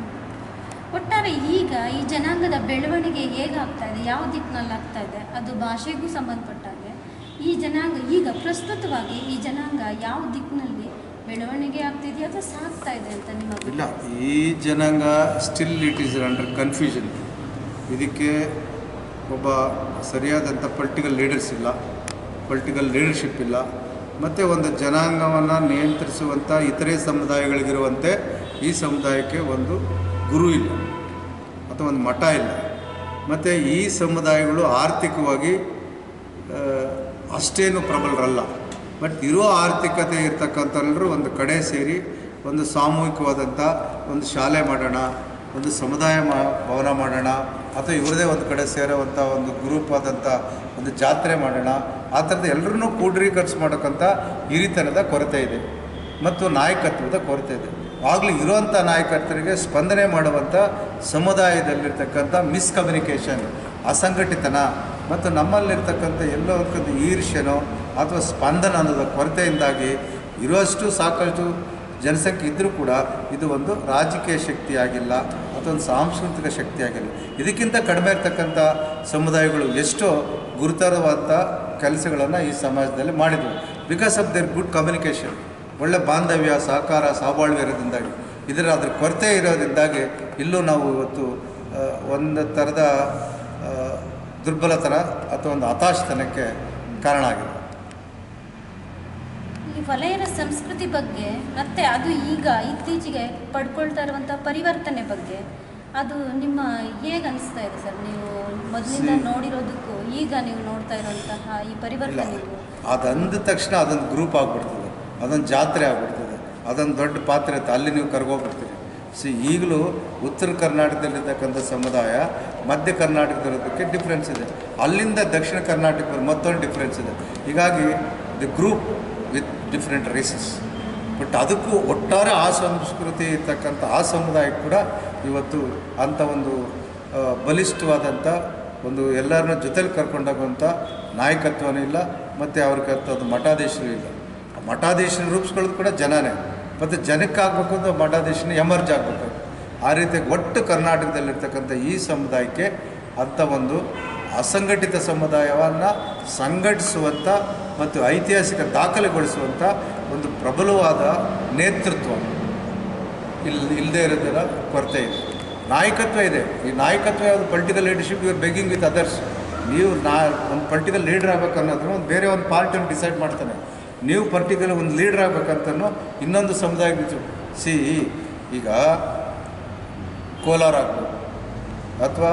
ಒಟ್ಟಾರೆ ಈಗ ಈ ಜನಾಂಗದ ಬೆಳವಣಿಗೆ ಹೇಗಾಗ್ತಾ ಇದೆ ಯಾವ ದಿಕ್ಕಿನಲ್ಲಿ ಆಗ್ತಾ ಇದೆ ಅದು ಭಾಷೆಗೂ ಸಂಬಂಧಪಟ್ಟಾಗೆ ಈ ಜನಾಂಗ ಈಗ ಪ್ರಸ್ತುತವಾಗಿ ಈ ಜನಾಂಗ ಯಾವ ದಿಕ್ಕಿನಲ್ಲಿ ಬೆಳವಣಿಗೆ ಆಗ್ತಿದೆಯಾ ಅಥವಾ ಸಾಗ್ತಾ ಇದೆ ಅಂತ ನಿಮ್ಮ ಇಲ್ಲ ಅಭಿಪ್ರಾಯ? ಈ ಜನಾಂಗ still it is under confusion ಇದಕ್ಕೆ ಒಬ್ಬ ಸರಿಯಾದಂಥ ಪೊಲಿಟಿಕಲ್ ಲೀಡರ್ಸ್ ಇಲ್ಲ ಪೊಲಿಟಿಕಲ್ ಲೀಡರ್ಶಿಪ್ ಇಲ್ಲ ಮತ್ತು ಒಂದು ಜನಾಂಗವನ್ನು ನಿಯಂತ್ರಿಸುವಂಥ ಇತರೆ ಸಮುದಾಯಗಳಿಗಿರುವಂತೆ ಈ ಸಮುದಾಯಕ್ಕೆ ಒಂದು ಗುರು ಇಲ್ಲ ಅಥವಾ ಒಂದು ಮಠ ಇಲ್ಲ ಮತ್ತು ಈ ಸಮುದಾಯಗಳು ಆರ್ಥಿಕವಾಗಿ ಆ, ಅಷ್ಟೇನು ಪ್ರಬಲರಲ್ಲ ಬಟ್ ಇರೋ ಆರ್ಥಿಕತೆ ಇರ್ತಕ್ಕಂಥಲ್ಲರೂ ಒಂದು ಕಡೆ ಸೇರಿ ಒಂದು ಸಾಮೂಹಿಕವಾದಂಥ ಒಂದು ಶಾಲೆ ಮಾಡೋಣ ಒಂದು ಸಮುದಾಯ ಮಾ ಭವನ ಮಾಡೋಣ ಅಥವಾ ಇವ್ರದೇ ಒಂದು ಕಡೆ ಸೇರೋವಂಥ ಒಂದು ಗ್ರೂಪ್ ಆದಂಥ ಒಂದು ಜಾತ್ರೆ ಮಾಡೋಣ ಆ ಥರದ ಎಲ್ಲರನ್ನೂ ಕೂಡ್ರೀಕರಿಸಿ ಮಾಡೋಕ್ಕಂಥ ಹಿರಿತನದ ಕೊರತೆ ಇದೆ ಮತ್ತು ನಾಯಕತ್ವದ ಕೊರತೆ ಇದೆ ಆಗಲೂ ಇರುವಂಥ ನಾಯಕರ್ತರಿಗೆ ಸ್ಪಂದನೆ ಮಾಡುವಂಥ ಸಮುದಾಯದಲ್ಲಿರ್ತಕ್ಕಂಥ ಮಿಸ್ಕಮ್ಯುನಿಕೇಷನ್ ಅಸಂಘಟಿತನ ಮತ್ತು ನಮ್ಮಲ್ಲಿರ್ತಕ್ಕಂಥ ಎಲ್ಲೋ ಒಂದು ಈರ್ಷ್ಯನೋ ಅಥವಾ ಸ್ಪಂದನ ಅನ್ನೋದ ಕೊರತೆಯಿಂದಾಗಿ ಇರುವಷ್ಟು ಸಾಕಷ್ಟು ಜನಸಂಖ್ಯೆ ಇದ್ದರೂ ಕೂಡ ಇದು ಒಂದು ರಾಜಕೀಯ ಶಕ್ತಿ ಆಗಿಲ್ಲ ಅಥವಾ ಒಂದು ಸಾಂಸ್ಕೃತಿಕ ಶಕ್ತಿ ಆಗಿಲ್ಲ ಇದಕ್ಕಿಂತ ಕಡಿಮೆ ಇರ್ತಕ್ಕಂಥ ಸಮುದಾಯಗಳು ಎಷ್ಟೋ ಗುರುತರವಾದ ಕೆಲಸಗಳನ್ನು ಈ ಸಮಾಜದಲ್ಲಿ ಮಾಡಿದ್ವು because of there good communication ಒಳ್ಳೆ ಬಾಂಧವ್ಯ ಸಹಕಾರ ಸಹಬಾಳ್ವೆ ಇರೋದ್ರಿಂದಾಗಿ ಇದರ ಅದ್ರ ಕೊರತೆ ಇರೋದ್ರಿಂದಾಗಿ ಇಲ್ಲೂ ನಾವು ಇವತ್ತು ಆ, ಒಂದು ಥರದ ಆ, ದುರ್ಬಲತನ ಅಥವಾ ಒಂದು ಹತಾಶತನಕ್ಕೆ ಕಾರಣ ಆಗಿದೆ ಈ ವಲಯದ ಸಂಸ್ಕೃತಿ ಬಗ್ಗೆ ಮತ್ತೆ ಅದು ಈಗ ಇತ್ತೀಚೆಗೆ ಪಡ್ಕೊಳ್ತಾ ಇರುವಂಥ ಪರಿವರ್ತನೆ ಬಗ್ಗೆ ಅದು ನಿಮ್ಮ ಹೇಗೆ ಅನಿಸ್ತಾ ಇದೆ ಸರ್ ನೀವು ಮೊದಲಿಂದ See- ನೋಡಿರೋದಕ್ಕೂ ಈಗ ನೀವು ನೋಡ್ತಾ ಇರುವಂತಹ ಈ ಇಲ್ಲ ಪರಿವರ್ತನೆಗೂ ಅದಂದ ತಕ್ಷಣ ಅದೊಂದು ಗ್ರೂಪ್ ಆಗಿಬಿಡ್ತದೆ ಅದೊಂದು ಜಾತ್ರೆ ಆಗ್ಬಿಡ್ತದೆ ಅದೊಂದು ದೊಡ್ಡ ಪಾತ್ರೆ ಇರುತ್ತೆ ಅಲ್ಲಿ ನೀವು ಕರ್ಗೋಗ್ಬಿಡ್ತೀರಿ ಸಿ ಈಗಲೂ ಉತ್ತರ ಕರ್ನಾಟಕದಲ್ಲಿರ್ತಕ್ಕಂಥ ಸಮುದಾಯ ಮಧ್ಯ ಕರ್ನಾಟಕದಲ್ಲಿರೋದಕ್ಕೆ ಡಿಫ್ರೆನ್ಸ್ ಇದೆ ಅಲ್ಲಿಂದ ದಕ್ಷಿಣ ಕರ್ನಾಟಕದಲ್ಲಿ ಮತ್ತೊಂದು ಡಿಫ್ರೆನ್ಸ್ ಇದೆ ಹೀಗಾಗಿ the group with different races but ಅದಕ್ಕೂ ಒಟ್ಟಾರೆ ಆ ಸಂಸ್ಕೃತಿ ಇರ್ತಕ್ಕಂಥ ಆ ಸಮುದಾಯಕ್ಕೆ ಕೂಡ ಇವತ್ತು ಅಂಥ ಒಂದು ಆ, ಬಲಿಷ್ಠವಾದಂಥ ಒಂದು ಎಲ್ಲರನ್ನ ಜೊತೆಲಿ ಕರ್ಕೊಂಡೋಗುವಂಥ ನಾಯಕತ್ವನೂ ಇಲ್ಲ ಮತ್ತು ಅವ್ರಿಗೆ ಅದು ಮಠಾಧೀಶರು ಇಲ್ಲ ಆ ಮಠಾಧೀಶನ ರೂಪಿಸ್ಕೊಳ್ಳೋದು ಕೂಡ ಜನನೇ ಮತ್ತು ಜನಕ್ಕೆ ಆಗಬೇಕು ಅಂದ್ರೆ ಮಠಾಧೀಶನ ಎಮರ್ಜ್ ಆಗಬೇಕು ಆ ರೀತಿ ಒಟ್ಟು ಕರ್ನಾಟಕದಲ್ಲಿರ್ತಕ್ಕಂಥ ಈ ಸಮುದಾಯಕ್ಕೆ ಅಂಥ ಒಂದು ಅಸಂಘಟಿತ ಸಮುದಾಯವನ್ನು ಸಂಘಟಿಸುವಂಥ ಮತ್ತು ಐತಿಹಾಸಿಕ ದಾಖಲೆಗೊಳಿಸುವಂಥ ಒಂದು ಪ್ರಬಲವಾದ ನೇತೃತ್ವ ಇಲ್ ಇಲ್ಲದೆ ಇರೋದರ ಕೊರತೆ ಇದೆ ನಾಯಕತ್ವ ಇದೆ ಈ ನಾಯಕತ್ವ ಯಾವುದು political leadership your begging with others ನೀವು ನಾ ಒಂದು ಪೊಲಿಟಿಕಲ್ ಲೀಡರ್ ಆಗ್ಬೇಕು ಅನ್ನೋದನ್ನು ಒಂದು ಬೇರೆ ಒಂದು ಪಾರ್ಟಿಯನ್ನು ಡಿಸೈಡ್ ಮಾಡ್ತಾನೆ ನೀವು ಪರ್ಟಿಕ್ಯುಲರ್ ಒಂದು ಲೀಡರ್ ಆಗ್ಬೇಕಂತನೂ ಇನ್ನೊಂದು ಸಮುದಾಯ ಸಿ ಈಗ ಕೋಲಾರ ಆಗ್ಬೋದು ಅಥವಾ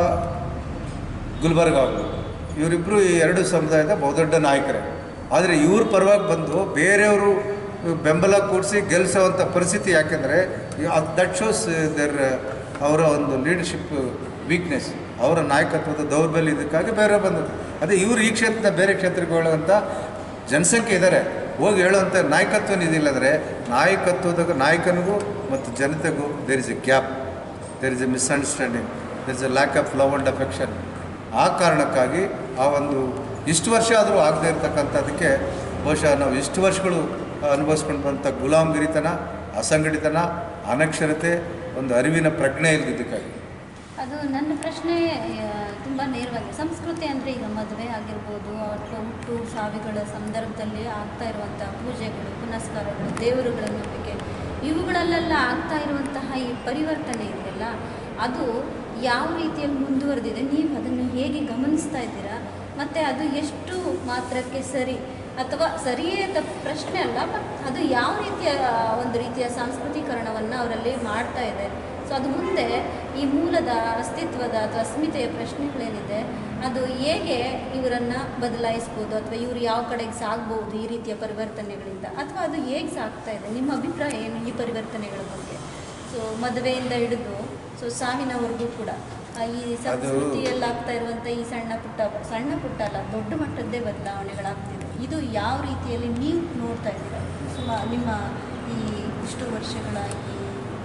ಗುಲ್ಬರ್ಗ ಆಗ್ಬೋದು ಇವರಿಬ್ಬರು ಈ ಎರಡು ಸಮುದಾಯದ ಬಹುದೊಡ್ಡ ನಾಯಕರೇ ಆದರೆ ಇವ್ರ ಪರವಾಗಿ ಬಂದು ಬೇರೆಯವರು ಬೆಂಬಲ ಕೂಡಿಸಿ ಗೆಲ್ಲಿಸೋವಂಥ ಪರಿಸ್ಥಿತಿ ಯಾಕೆಂದರೆ ದಟ್ ಶೋಸ್ ದರ್ ಅವರ ಒಂದು ಲೀಡರ್ಶಿಪ್ ವೀಕ್ನೆಸ್ ಅವರ ನಾಯಕತ್ವದ ದೌರ್ಬಲ್ಯ ಇದಕ್ಕಾಗಿ ಬೇರೆ ಬಂದದ್ದು ಅದೇ ಇವರು ಈ ಕ್ಷೇತ್ರದ ಬೇರೆ ಕ್ಷೇತ್ರಕ್ಕೆ ಹೇಳುವಂಥ ಜನಸಂಖ್ಯೆ ಇದ್ದಾರೆ ಹೋಗಿ ಹೇಳುವಂಥ ನಾಯಕತ್ವ ಇದಿಲ್ಲಂದರೆ ನಾಯಕತ್ವದ ನಾಯಕನಿಗೂ ಮತ್ತು ಜನತೆಗೂ there is a gap there is a misunderstanding there is a lack of love and affection ಆ ಕಾರಣಕ್ಕಾಗಿ ಆ ಒಂದು ಇಷ್ಟು ವರ್ಷ ಆದರೂ ಆಗದೆ ಇರತಕ್ಕಂಥದ್ದಕ್ಕೆ ಬಹುಶಃ ನಾವು ಇಷ್ಟು ವರ್ಷಗಳು ಅನುಭವಿಸ್ಕೊಂಡು ಬಂಥ ಗುಲಾಮಗಿರಿತನ ಅಸಂಘಟಿತನ ಅನಕ್ಷರತೆ ಒಂದು ಅರಿವಿನ ಪ್ರಜ್ಞೆ ಇಲ್ಲದಿದ್ದಕ್ಕಾಗಿ ಅದು ನನ್ನ ಪ್ರಶ್ನೆ ತುಂಬ ನೇರವಾಗಿ ಸಂಸ್ಕೃತಿ ಅಂದರೆ ಈಗ ಮದುವೆ ಆಗಿರ್ಬೋದು ಅಥವಾ ಹುಟ್ಟು ಸಾವಿಗಳ ಸಂದರ್ಭದಲ್ಲಿ ಆಗ್ತಾ ಇರುವಂಥ ಪೂಜೆಗಳು ಪುನಸ್ಕಾರಗಳು ದೇವರುಗಳ ನಂಬಿಕೆ ಇವುಗಳಲ್ಲೆಲ್ಲ ಆಗ್ತಾ ಇರುವಂತಹ ಈ ಪರಿವರ್ತನೆ ಇದೆಯಲ್ಲ ಅದು ಯಾವ ರೀತಿಯಲ್ಲಿ ಮುಂದುವರೆದಿದೆ ನೀವು ಅದನ್ನು ಹೇಗೆ ಗಮನಿಸ್ತಾ ಇದ್ದೀರಾ ಮತ್ತು ಅದು ಎಷ್ಟು ಮಾತ್ರಕ್ಕೆ ಸರಿ ಅಥವಾ ಸರಿಯೇ ತಪ್ಪ ಪ್ರಶ್ನೆ ಅಲ್ಲ ಬಟ್ ಅದು ಯಾವ ರೀತಿಯ ಒಂದು ರೀತಿಯ ಸಾಂಸ್ಕೃತೀಕರಣವನ್ನು ಅವರಲ್ಲಿ ಮಾಡ್ತಾ ಇದೆ ಸೊ ಅದು ಮುಂದೆ ಈ ಮೂಲದ ಅಸ್ತಿತ್ವದ ಅಥವಾ ಅಸ್ಮಿತೆಯ ಪ್ರಶ್ನೆಗಳೇನಿದೆ ಅದು ಹೇಗೆ ಇವರನ್ನು ಬದಲಾಯಿಸ್ಬೋದು ಅಥವಾ ಇವರು ಯಾವ ಕಡೆಗೆ ಸಾಗ್ಬೋದು ಈ ರೀತಿಯ ಪರಿವರ್ತನೆಗಳಿಂದ ಅಥವಾ ಅದು ಹೇಗೆ ಸಾಗ್ತಾ ಇದೆ ನಿಮ್ಮ ಅಭಿಪ್ರಾಯ ಏನು ಈ ಪರಿವರ್ತನೆಗಳ ಬಗ್ಗೆ ಸೊ ಮದುವೆಯಿಂದ ಹಿಡಿದು ಸೊ ಸಾವಿನವರೆಗೂ ಕೂಡ ಆ, ಈ ಸಂಸ್ಕೃತಿಯಲ್ಲಿ ಆಗ್ತಾ ಇರುವಂಥ ಈ ಸಣ್ಣ ಪುಟ್ಟ ಸಣ್ಣ ಪುಟ್ಟ ಅಲ್ಲ ದೊಡ್ಡ ಮಟ್ಟದ್ದೇ ಬದಲಾವಣೆಗಳಾಗ್ತಿದೆ ಇದು ಯಾವ ರೀತಿಯಲ್ಲಿ ನೀವು ನೋಡ್ತಾ ಇದ್ದೀರಾ ಸುಮ ನಿಮ್ಮ ಈ ಇಷ್ಟು ವರ್ಷಗಳ ಈ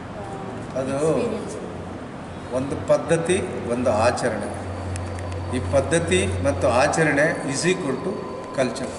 ಅದು ಎಕ್ಸ್ಪೀರಿಯನ್ಸ್ ಒಂದು ಪದ್ಧತಿ ಒಂದು ಆಚರಣೆ ಈ ಪದ್ಧತಿ ಮತ್ತು ಆಚರಣೆ ಈಸ್ ಈಕ್ವಲ್ ಟು ಕಲ್ಚರ್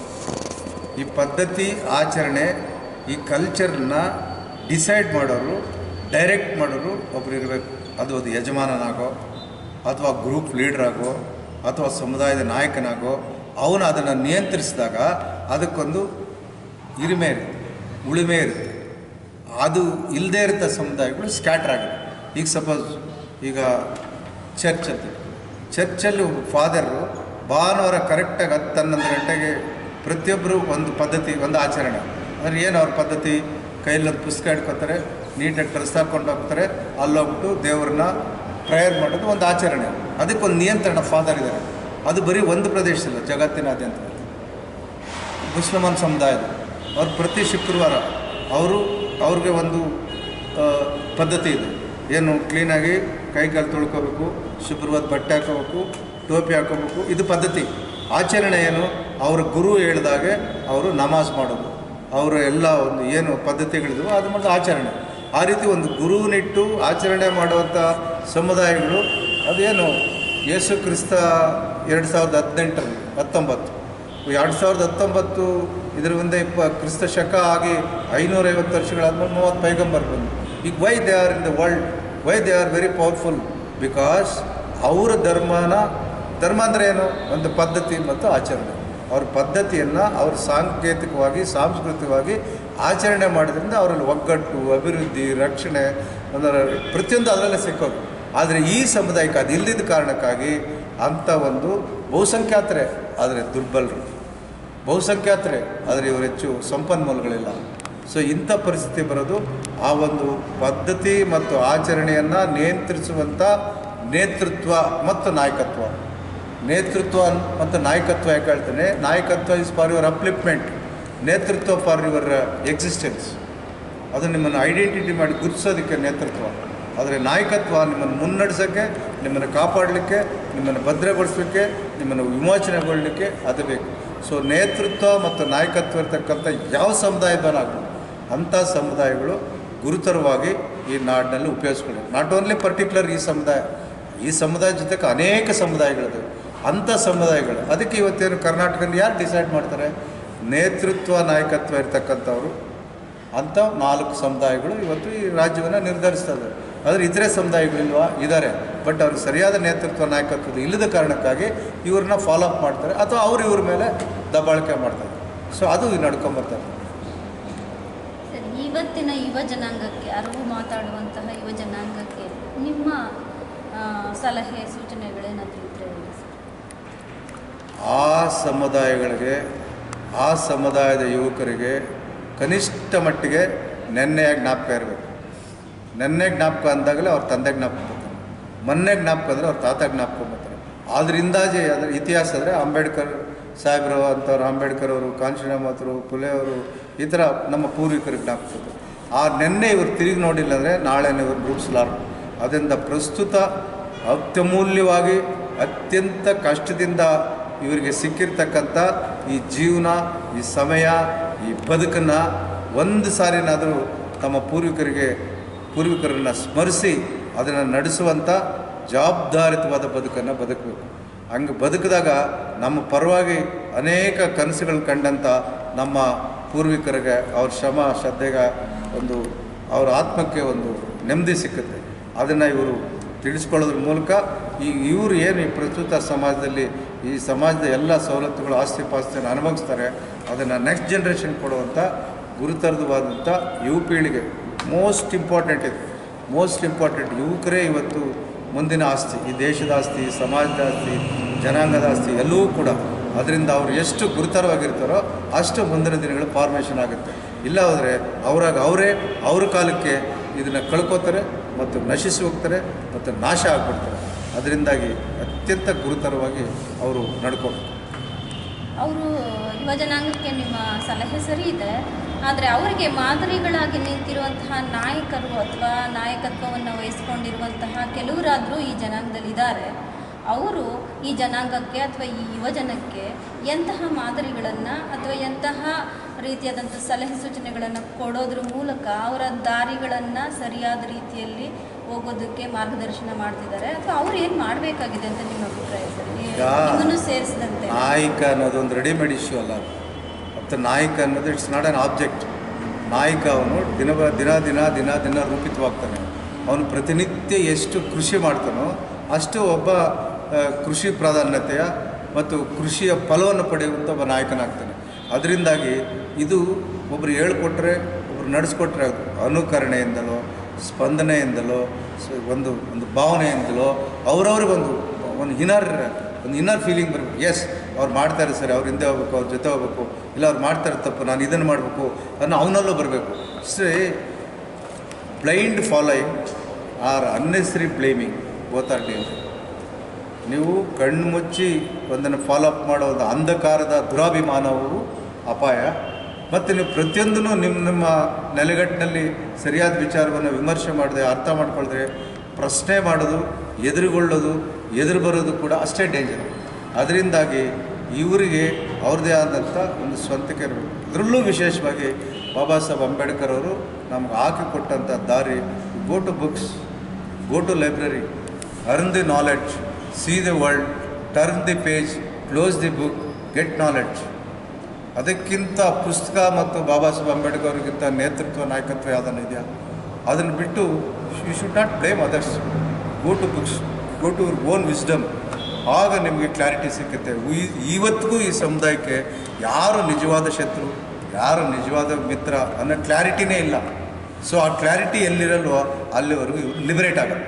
ಈ ಪದ್ಧತಿ ಆಚರಣೆ ಈ ಕಲ್ಚರ್ನ ಡಿಸೈಡ್ ಮಾಡೋರು ಡೈರೆಕ್ಟ್ ಮಾಡೋರು ಒಬ್ರು ಇರಬೇಕು ಅದು ಅದು ಯಜಮಾನನಾಗೋ ಅಥವಾ ಗ್ರೂಪ್ ಲೀಡ್ರಾಗೋ ಅಥವಾ ಸಮುದಾಯದ ನಾಯಕನಾಗೋ ಅವನು ಅದನ್ನು ನಿಯಂತ್ರಿಸಿದಾಗ ಅದಕ್ಕೊಂದು ಹಿರಿಮೆ ಇರುತ್ತೆ ಉಳಿಮೆ ಇರುತ್ತೆ ಅದು ಇಲ್ಲದೇ ಇರೋ ಸಮುದಾಯಗಳು ಸ್ಕ್ಯಾಟ್ರ್ ಆಗಿದೆ ಈಗ ಸಪೋಸ್ ಈಗ ಚರ್ಚ್ ಅಂತ ಚರ್ಚಲ್ಲಿ ಫಾದರು ಭಾನುವಾರ ಕರೆಕ್ಟಾಗಿ ಹತ್ತು ಹನ್ನೊಂದು ಗಂಟೆಗೆ ಪ್ರತಿಯೊಬ್ಬರು ಒಂದು ಪದ್ಧತಿ ಒಂದು ಆಚರಣೆ ಅಂದರೆ ಏನು ಅವ್ರ ಪದ್ಧತಿ ಕೈಯಲ್ಲೊಂದು ಪುಸ್ತಕ ಹಿಡ್ಕೊತಾರೆ ನೀಟಾಗಿ ಡ್ರೆಸ್ ಹಾಕ್ಕೊಂಡು ಹೋಗ್ತಾರೆ ಅಲ್ಲೋಗ್ಬಿಟ್ಟು ದೇವ್ರನ್ನ ಪ್ರೇಯರ್ ಮಾಡೋದು ಒಂದು ಆಚರಣೆ ಅದಕ್ಕೊಂದು ನಿಯಂತ್ರಣ ಫಾದರ್ ಇದ್ದಾರೆ ಅದು ಬರೀ ಒಂದು ಪ್ರದೇಶದಲ್ಲ ಜಗತ್ತಿನಾದ್ಯಂತ ಮುಸ್ಲಿಮಾನ್ ಸಮುದಾಯದ ಅವ್ರು ಪ್ರತಿ ಶುಕ್ರವಾರ ಅವರು ಅವ್ರಿಗೆ ಒಂದು ಆ, ಪದ್ಧತಿ ಇದೆ ಏನು ಕ್ಲೀನಾಗಿ ಕೈ ಕಾಲು ತೊಳ್ಕೊಬೇಕು ಶುಭ್ರವಾದ ಬಟ್ಟೆ ಹಾಕೋಬೇಕು ಟೋಪಿ ಹಾಕೋಬೇಕು ಇದು ಪದ್ಧತಿ ಆಚರಣೆ ಏನು ಅವ್ರ ಗುರು ಹೇಳ್ದಾಗೆ ಅವರು ನಮಾಜ್ ಮಾಡೋದು ಅವರ ಎಲ್ಲ ಒಂದು ಏನು ಪದ್ಧತಿಗಳಿದ್ವು ಅದು ಮತ್ತು ಆಚರಣೆ ಆ ರೀತಿ ಒಂದು ಗುರುವಿನಿಟ್ಟು ಆಚರಣೆ ಮಾಡುವಂಥ ಸಮುದಾಯಗಳು ಅದೇನು ಯೇಸು ಕ್ರಿಸ್ತ ಎರಡು ಸಾವಿರದ ಹದಿನೆಂಟರಲ್ಲಿ ಹತ್ತೊಂಬತ್ತು ಎರಡು ಸಾವಿರದ ಹತ್ತೊಂಬತ್ತು ಇದರ ಮುಂದೆ ಇಪ್ಪ ಕ್ರಿಸ್ತ ಶಕ ಆಗಿ ಐನೂರೈವತ್ತು ವರ್ಷಗಳಾದ್ಮೇಲೆ ಮೂವತ್ತು ಪೈಗಂಬರ್ ಬಂದು ಈಗ why they are in the world why they are very powerful because ಅವರ ಧರ್ಮನ ಧರ್ಮ ಅಂದರೆ ಏನು ಒಂದು ಪದ್ಧತಿ ಮತ್ತು ಆಚರಣೆ ಅವ್ರ ಪದ್ಧತಿಯನ್ನು ಅವ್ರ ಸಾಂಕೇತಿಕವಾಗಿ ಸಾಂಸ್ಕೃತಿಕವಾಗಿ ಆಚರಣೆ ಮಾಡೋದ್ರಿಂದ ಅವರಲ್ಲಿ ಒಗ್ಗಟ್ಟು ಅಭಿವೃದ್ಧಿ ರಕ್ಷಣೆ ಅದರ ಪ್ರತಿಯೊಂದು ಅದರಲ್ಲೇ ಸಿಕ್ಕೋದು ಆದರೆ ಈ ಸಮುದಾಯಕ್ಕೆ ಅದು ಇಲ್ಲದಿದ್ದ ಕಾರಣಕ್ಕಾಗಿ ಅಂಥ ಒಂದು ಬಹುಸಂಖ್ಯಾತರೆ ಆದರೆ ದುರ್ಬಲರು ಬಹುಸಂಖ್ಯಾತರೆ ಆದರೆ ಇವರು ಹೆಚ್ಚು ಸಂಪನ್ಮೂಲಗಳಿಲ್ಲ ಸೊ ಇಂಥ ಪರಿಸ್ಥಿತಿ ಬರೋದು ಆ ಒಂದು ಪದ್ಧತಿ ಮತ್ತು ಆಚರಣೆಯನ್ನು ನಿಯಂತ್ರಿಸುವಂಥ ನೇತೃತ್ವ ಮತ್ತು ನಾಯಕತ್ವ ನೇತೃತ್ವ ಮತ್ತು ನಾಯಕತ್ವ ಯಾಕೆ ಹೇಳ್ತೇನೆ ನಾಯಕತ್ವ ಇಸ್ ಫಾರ್ ಯುವರ್ ಅಪ್ಲಿಪ್ಮೆಂಟ್ ನೇತೃತ್ವ ಫಾರ್ ಯುವರ್ ಎಕ್ಸಿಸ್ಟೆನ್ಸ್ ಅದು ನಿಮ್ಮನ್ನು ಐಡೆಂಟಿಟಿ ಮಾಡಿ ಗುರುತಿಸೋದಕ್ಕೆ ನೇತೃತ್ವ ಆದರೆ ನಾಯಕತ್ವ ನಿಮ್ಮನ್ನು ಮುನ್ನಡೆಸೋಕ್ಕೆ ನಿಮ್ಮನ್ನು ಕಾಪಾಡಲಿಕ್ಕೆ ನಿಮ್ಮನ್ನು ಭದ್ರಗೊಳಿಸಲಿಕ್ಕೆ ನಿಮ್ಮನ್ನು ವಿಮೋಚನೆಗೊಳ್ಳಲಿಕ್ಕೆ ಅದು ಬೇಕು ಸೊ ನೇತೃತ್ವ ಮತ್ತು ನಾಯಕತ್ವ ಇರ್ತಕ್ಕಂಥ ಯಾವ ಸಮುದಾಯದನ್ನಾಗಲಿ ಅಂಥ ಸಮುದಾಯಗಳು ಗುರುತರವಾಗಿ ಈ ನಾಡಿನಲ್ಲಿ ಉಪಯೋಗಿಸ್ಕೊಳ್ಳಿ ನಾಟ್ ಓನ್ಲಿ ಪರ್ಟಿಕ್ಯುಲರ್ ಈ ಸಮುದಾಯ ಈ ಸಮುದಾಯ ಜೊತೆಗೆ ಅನೇಕ ಸಮುದಾಯಗಳಿದೆ ಅಂಥ ಸಮುದಾಯಗಳು ಅದಕ್ಕೆ ಇವತ್ತೇನು ಕರ್ನಾಟಕದಲ್ಲಿ ಯಾರು ಡಿಸೈಡ್ ಮಾಡ್ತಾರೆ ನೇತೃತ್ವ ನಾಯಕತ್ವ ಇರ್ತಕ್ಕಂಥವ್ರು ಅಂಥ ನಾಲ್ಕು ಸಮುದಾಯಗಳು ಇವತ್ತು ಈ ರಾಜ್ಯವನ್ನು ನಿರ್ಧರಿಸ್ತಾ ಇದ್ದಾರೆ ಆದರೆ ಇತರೆ ಸಮುದಾಯಗಳಿಲ್ವಾ ಇದ್ದಾರೆ ಬಟ್ ಅವ್ರಿಗೆ ಸರಿಯಾದ ನೇತೃತ್ವ ನಾಯಕತ್ವದ ಇಲ್ಲದ ಕಾರಣಕ್ಕಾಗಿ ಇವ್ರನ್ನ ಫಾಲೋ ಅಪ್ ಮಾಡ್ತಾರೆ ಅಥವಾ ಅವ್ರು ಇವ್ರ ಮೇಲೆ ದಬ್ಬಾಳಿಕೆ ಮಾಡ್ತಾರೆ ಸೊ ಅದು ನಡ್ಕೊಂಬರ್ತಾರೆ ಇವತ್ತಿನ ಯುವ ಜನಾಂಗಕ್ಕೆ ಅರಿವು ಮಾತಾಡುವಂತಹ ಯುವ ಜನಾಂಗಕ್ಕೆ ನಿಮ್ಮ ಆ, ಸಲಹೆ ಸೂಚನೆಗಳೇನಾದರೂ ಇದ್ರೆ ಹೇಳಿ ಸರ್ ಆ ಸಮುದಾಯಗಳಿಗೆ ಆ ಸಮುದಾಯದ ಯುವಕರಿಗೆ ಕನಿಷ್ಠ ಮಟ್ಟಿಗೆ ನೆನ್ನೆಯ ಜ್ಞಾಪಕ ಇರಬೇಕು ನೆನ್ನೆ ಜ್ಞಾಪಕ ಅಂದಾಗಲೇ ಅವ್ರ ತಂದೆ ಜ್ಞಾಪಕ ಬರ್ತಾರೆ ಮೊನ್ನೆ ಜ್ಞಾಪಕ ಅಂದರೆ ಅವ್ರ ತಾತ ಜ್ಞಾಪಕ ಬರ್ತಾರೆ ಆದ್ರಿಂದಾಜೆ ಅದರ ಇತಿಹಾಸ ಅಂದರೆ ಅಂಬೇಡ್ಕರ್ ಸಾಹೇಬರು ಅಂಥವ್ರು ಅಂಬೇಡ್ಕರ್ ಅವರು ಕಾಂಚೀರಾಮತರು ಪುಲೆ ಅವರು ಈ ಥರ ನಮ್ಮ ಪೂರ್ವಿಕರಿಗೆ ಜ್ಞಾಪಕ ಬರ್ತಾರೆ ಆ ನೆನ್ನೆ ಇವರು ತಿರುಗಿ ನೋಡಿಲ್ಲ ಅಂದರೆ ನಾಳೆನೇ ಇವರು ರೂಪಿಸಲಾರು ಅದರಿಂದ ಪ್ರಸ್ತುತ ಅತ್ಯಮೂಲ್ಯವಾಗಿ ಅತ್ಯಂತ ಕಷ್ಟದಿಂದ ಇವರಿಗೆ ಸಿಕ್ಕಿರ್ತಕ್ಕಂಥ ಈ ಜೀವನ ಈ ಸಮಯ ಈ ಬದುಕನ್ನು ಒಂದು ಸಾರಿನಾದರೂ ತಮ್ಮ ಪೂರ್ವಿಕರಿಗೆ ಪೂರ್ವಿಕರನ್ನು ಸ್ಮರಿಸಿ ಅದನ್ನು ನಡೆಸುವಂಥ ಜವಾಬ್ದಾರಿತವಾದ ಬದುಕನ್ನು ಬದುಕಬೇಕು ಹಂಗೆ ಬದುಕಿದಾಗ ನಮ್ಮ ಪರವಾಗಿ ಅನೇಕ ಕನಸುಗಳು ಕಂಡಂಥ ನಮ್ಮ ಪೂರ್ವಿಕರಿಗೆ ಅವ್ರ ಶ್ರಮ ಶ್ರದ್ಧೆಗೆ ಒಂದು ಅವ್ರ ಆತ್ಮಕ್ಕೆ ಒಂದು ನೆಮ್ಮದಿ ಸಿಕ್ಕುತ್ತೆ ಅದನ್ನು ಇವರು ತಿಳಿಸ್ಕೊಳ್ಳೋದ್ರ ಮೂಲಕ ಈ ಇವರು ಏನು ಈ ಪ್ರಸ್ತುತ ಸಮಾಜದಲ್ಲಿ ಈ ಸಮಾಜದ ಎಲ್ಲ ಸವಲತ್ತುಗಳು ಆಸ್ತಿ ಪಾಸ್ತಿಯನ್ನು ಅನುಭವಿಸ್ತಾರೆ ಅದನ್ನು ನೆಕ್ಸ್ಟ್ ಜನ್ರೇಷನ್ ಕೊಡುವಂಥ ಗುರುತರವಾದಂಥ ಯುವ ಪೀಳಿಗೆ ಮೋಸ್ಟ್ ಇಂಪಾರ್ಟೆಂಟ್ ಇದು ಮೋಸ್ಟ್ ಇಂಪಾರ್ಟೆಂಟ್ ಯುವಕರೇ ಇವತ್ತು ಮುಂದಿನ ಆಸ್ತಿ ಈ ದೇಶದ ಆಸ್ತಿ ಸಮಾಜದ ಆಸ್ತಿ ಜನಾಂಗದ ಆಸ್ತಿ ಎಲ್ಲವೂ ಕೂಡ ಅದರಿಂದ ಅವರು ಎಷ್ಟು ಗುರುತರವಾಗಿರ್ತಾರೋ ಅಷ್ಟು ಮುಂದಿನ ದಿನಗಳು ಫಾರ್ಮೇಷನ್ ಆಗುತ್ತೆ ಇಲ್ಲ ಹೋದರೆ ಅವರಾಗ ಅವರೇ ಅವ್ರ ಕಾಲಕ್ಕೆ ಇದನ್ನು ಕಳ್ಕೊತಾರೆ ಮತ್ತು ನಶಿಸಿ ಹೋಗ್ತಾರೆ ಮತ್ತು ನಾಶ ಆಗ್ಬಿಡ್ತಾರೆ ಅದರಿಂದಾಗಿ ಅತ್ಯಂತ ಗುರುತರವಾಗಿ ಅವರು ನಡ್ಕೋಬೇಕು ಅವರು ಯುವ ಜನಾಂಗಕ್ಕೆ ನಿಮ್ಮ ಸಲಹೆ ಸರಿ ಇದೆ ಆದರೆ ಅವರಿಗೆ ಮಾದರಿಗಳಾಗಿ ನಿಂತಿರುವಂತಹ ನಾಯಕರು ಅಥವಾ ನಾಯಕತ್ವವನ್ನು ವಹಿಸ್ಕೊಂಡಿರುವಂತಹ ಕೆಲವರಾದರೂ ಈ ಜನಾಂಗದಲ್ಲಿ ಇದ್ದಾರೆ ಅವರು ಈ ಜನಾಂಗಕ್ಕೆ ಅಥವಾ ಈ ಯುವ ಜನಕ್ಕೆ ಎಂತಹ ಮಾದರಿಗಳನ್ನು ಅಥವಾ ಎಂತಹ ರೀತಿಯಾದಂಥ ಸಲಹೆ ಸೂಚನೆಗಳನ್ನು ಕೊಡೋದ್ರ ಮೂಲಕ ಅವರ ದಾರಿಗಳನ್ನು ಸರಿಯಾದ ರೀತಿಯಲ್ಲಿ ಹೋಗೋದಕ್ಕೆ ಮಾರ್ಗದರ್ಶನ ಮಾಡ್ತಿದ್ದಾರೆ ಅಥವಾ ಅವ್ರು ಏನು ಮಾಡಬೇಕಾಗಿದೆ ಅಂತ ನಿಮ್ಮ ಅಭಿಪ್ರಾಯ ಸರ್ ಈಗ- ನಿಮ್ಮನ್ನು ಸೇರಿಸಿದಂತೆ ನಾಯಕ ಅನ್ನೋದು ಒಂದು ರೆಡಿಮೇಡ್ ಇಶ್ಯೂ ಅಲ್ಲ ಮತ್ತು ನಾಯಕ ಅನ್ನೋದು ಇಟ್ಸ್ ನಾಟ್ ಆನ್ ಆಬ್ಜೆಕ್ಟ್ ನಾಯಕ ಅವನು ದಿನ ಬ- ದಿನ ದಿನ ದಿನ ದಿನ ರೂಪಿತವಾಗ್ತಾನೆ ಅವನು ಪ್ರತಿನಿತ್ಯ ಎಷ್ಟು ಕೃಷಿ ಮಾಡ್ತಾನೋ ಅಷ್ಟು ಒಬ್ಬ ಆ, ಕೃಷಿ ಪ್ರಾಧಾನ್ಯತೆಯ ಮತ್ತು ಕೃಷಿಯ ಫಲವನ್ನು ಪಡೆಯುವಂಥ ಒಬ್ಬ ನಾಯಕನಾಗ್ತಾನೆ ಅದರಿಂದಾಗಿ ಇದು ಒಬ್ಬರು ಹೇಳ್ಕೊಟ್ರೆ ಒಬ್ರು ನಡೆಸ್ಕೊಟ್ರೆ ಅದು ಅನುಕರಣೆಯಿಂದಲೋ ಸ್ಪಂದನೆಯಿಂದಲೋ ಸ- ಒಂದು ಒಂದು ಭಾವನೆಯಿಂದಲೋ ಅವರವ್ರಿಗೊಂದು ಒಂದು ಇನರ್ ಒಂದು ಇನ್ನರ್ ಫೀಲಿಂಗ್ ಬರಬೇಕು ಎಸ್ ಅವ್ರು ಮಾಡ್ತಾರೆ ಸರಿ ಅವ್ರ ಹಿಂದೆ ಹೋಗ್ಬೇಕು ಅವ್ರ ಜೊತೆ ಹೋಗ್ಬೇಕು ಇಲ್ಲ ಅವ್ರು ಮಾಡ್ತಾರೆ ತಪ್ಪು ನಾನು ಇದನ್ನು ಮಾಡಬೇಕು ಅನ್ನೋ ಅವನಲ್ಲೂ ಬರಬೇಕು say blind following or unnecessary blaming both are danger ನೀವು ಕಣ್ಣು ಮುಚ್ಚಿ ಒಂದನ್ನು ಫಾಲೋ ಅಪ್ ಮಾಡೋ ಒಂದು ಅಂಧಕಾರದ ದುರಾಭಿಮಾನವು ಅಪಾಯ ಮತ್ತು ನೀವು ಪ್ರತಿಯೊಂದನ್ನು ನಿಮ್ಮ ನಿಮ್ಮ ನೆಲೆಗಟ್ಟಿನಲ್ಲಿ ಸರಿಯಾದ ವಿಚಾರವನ್ನು ವಿಮರ್ಶೆ ಮಾಡದೆ ಅರ್ಥ ಮಾಡ್ಕೊಳ್ದೆ ಪ್ರಶ್ನೆ ಮಾಡೋದು ಎದುರುಗೊಳ್ಳೋದು ಎದುರು ಬರೋದು ಕೂಡ ಅಷ್ಟೇ ಡೇಂಜರ್ ಅದರಿಂದಾಗಿ ಇವರಿಗೆ ಅವ್ರದ್ದೇ ಆದಂಥ ಒಂದು ಸ್ವಂತಿಕೆ ಇರಬೇಕು ಅದರಲ್ಲೂ ವಿಶೇಷವಾಗಿ ಬಾಬಾ ಸಾಹೇಬ್ ಅಂಬೇಡ್ಕರ್ ಅವರು ನಮ್ಗೆ ಹಾಕಿಕೊಟ್ಟಂಥ ದಾರಿ go to books go to library earn the knowledge see the world turn the page close the book get knowledge ಅದಕ್ಕಿಂತ ಪುಸ್ತಕ ಮತ್ತು ಬಾಬಾ ಸಾಹೇಬ್ ಅಂಬೇಡ್ಕರ್ ಅವರಿಗಿಂತ ನೇತೃತ್ವ ನಾಯಕತ್ವ ಯಾವುದನ್ನು ಇದೆಯಾ ಅದನ್ನು ಬಿಟ್ಟು you should not blame others go to books go to your own wisdom ಆಗ ನಿಮಗೆ ಕ್ಲಾರಿಟಿ ಸಿಕ್ಕುತ್ತೆ ಈ- ಇವತ್ತಿಗೂ ಈ ಸಮುದಾಯಕ್ಕೆ ಯಾರು ನಿಜವಾದ ಶತ್ರು ಯಾರು ನಿಜವಾದ ಮಿತ್ರ ಅನ್ನೋ ಕ್ಲಾರಿಟಿನೇ ಇಲ್ಲ ಸೊ ಆ ಕ್ಲಾರಿಟಿ ಎಲ್ಲಿರಲ್ವೋ ಅಲ್ಲಿವರೆಗೂ ಇವರು ಲಿಬರೇಟ್ ಆಗಲ್ಲ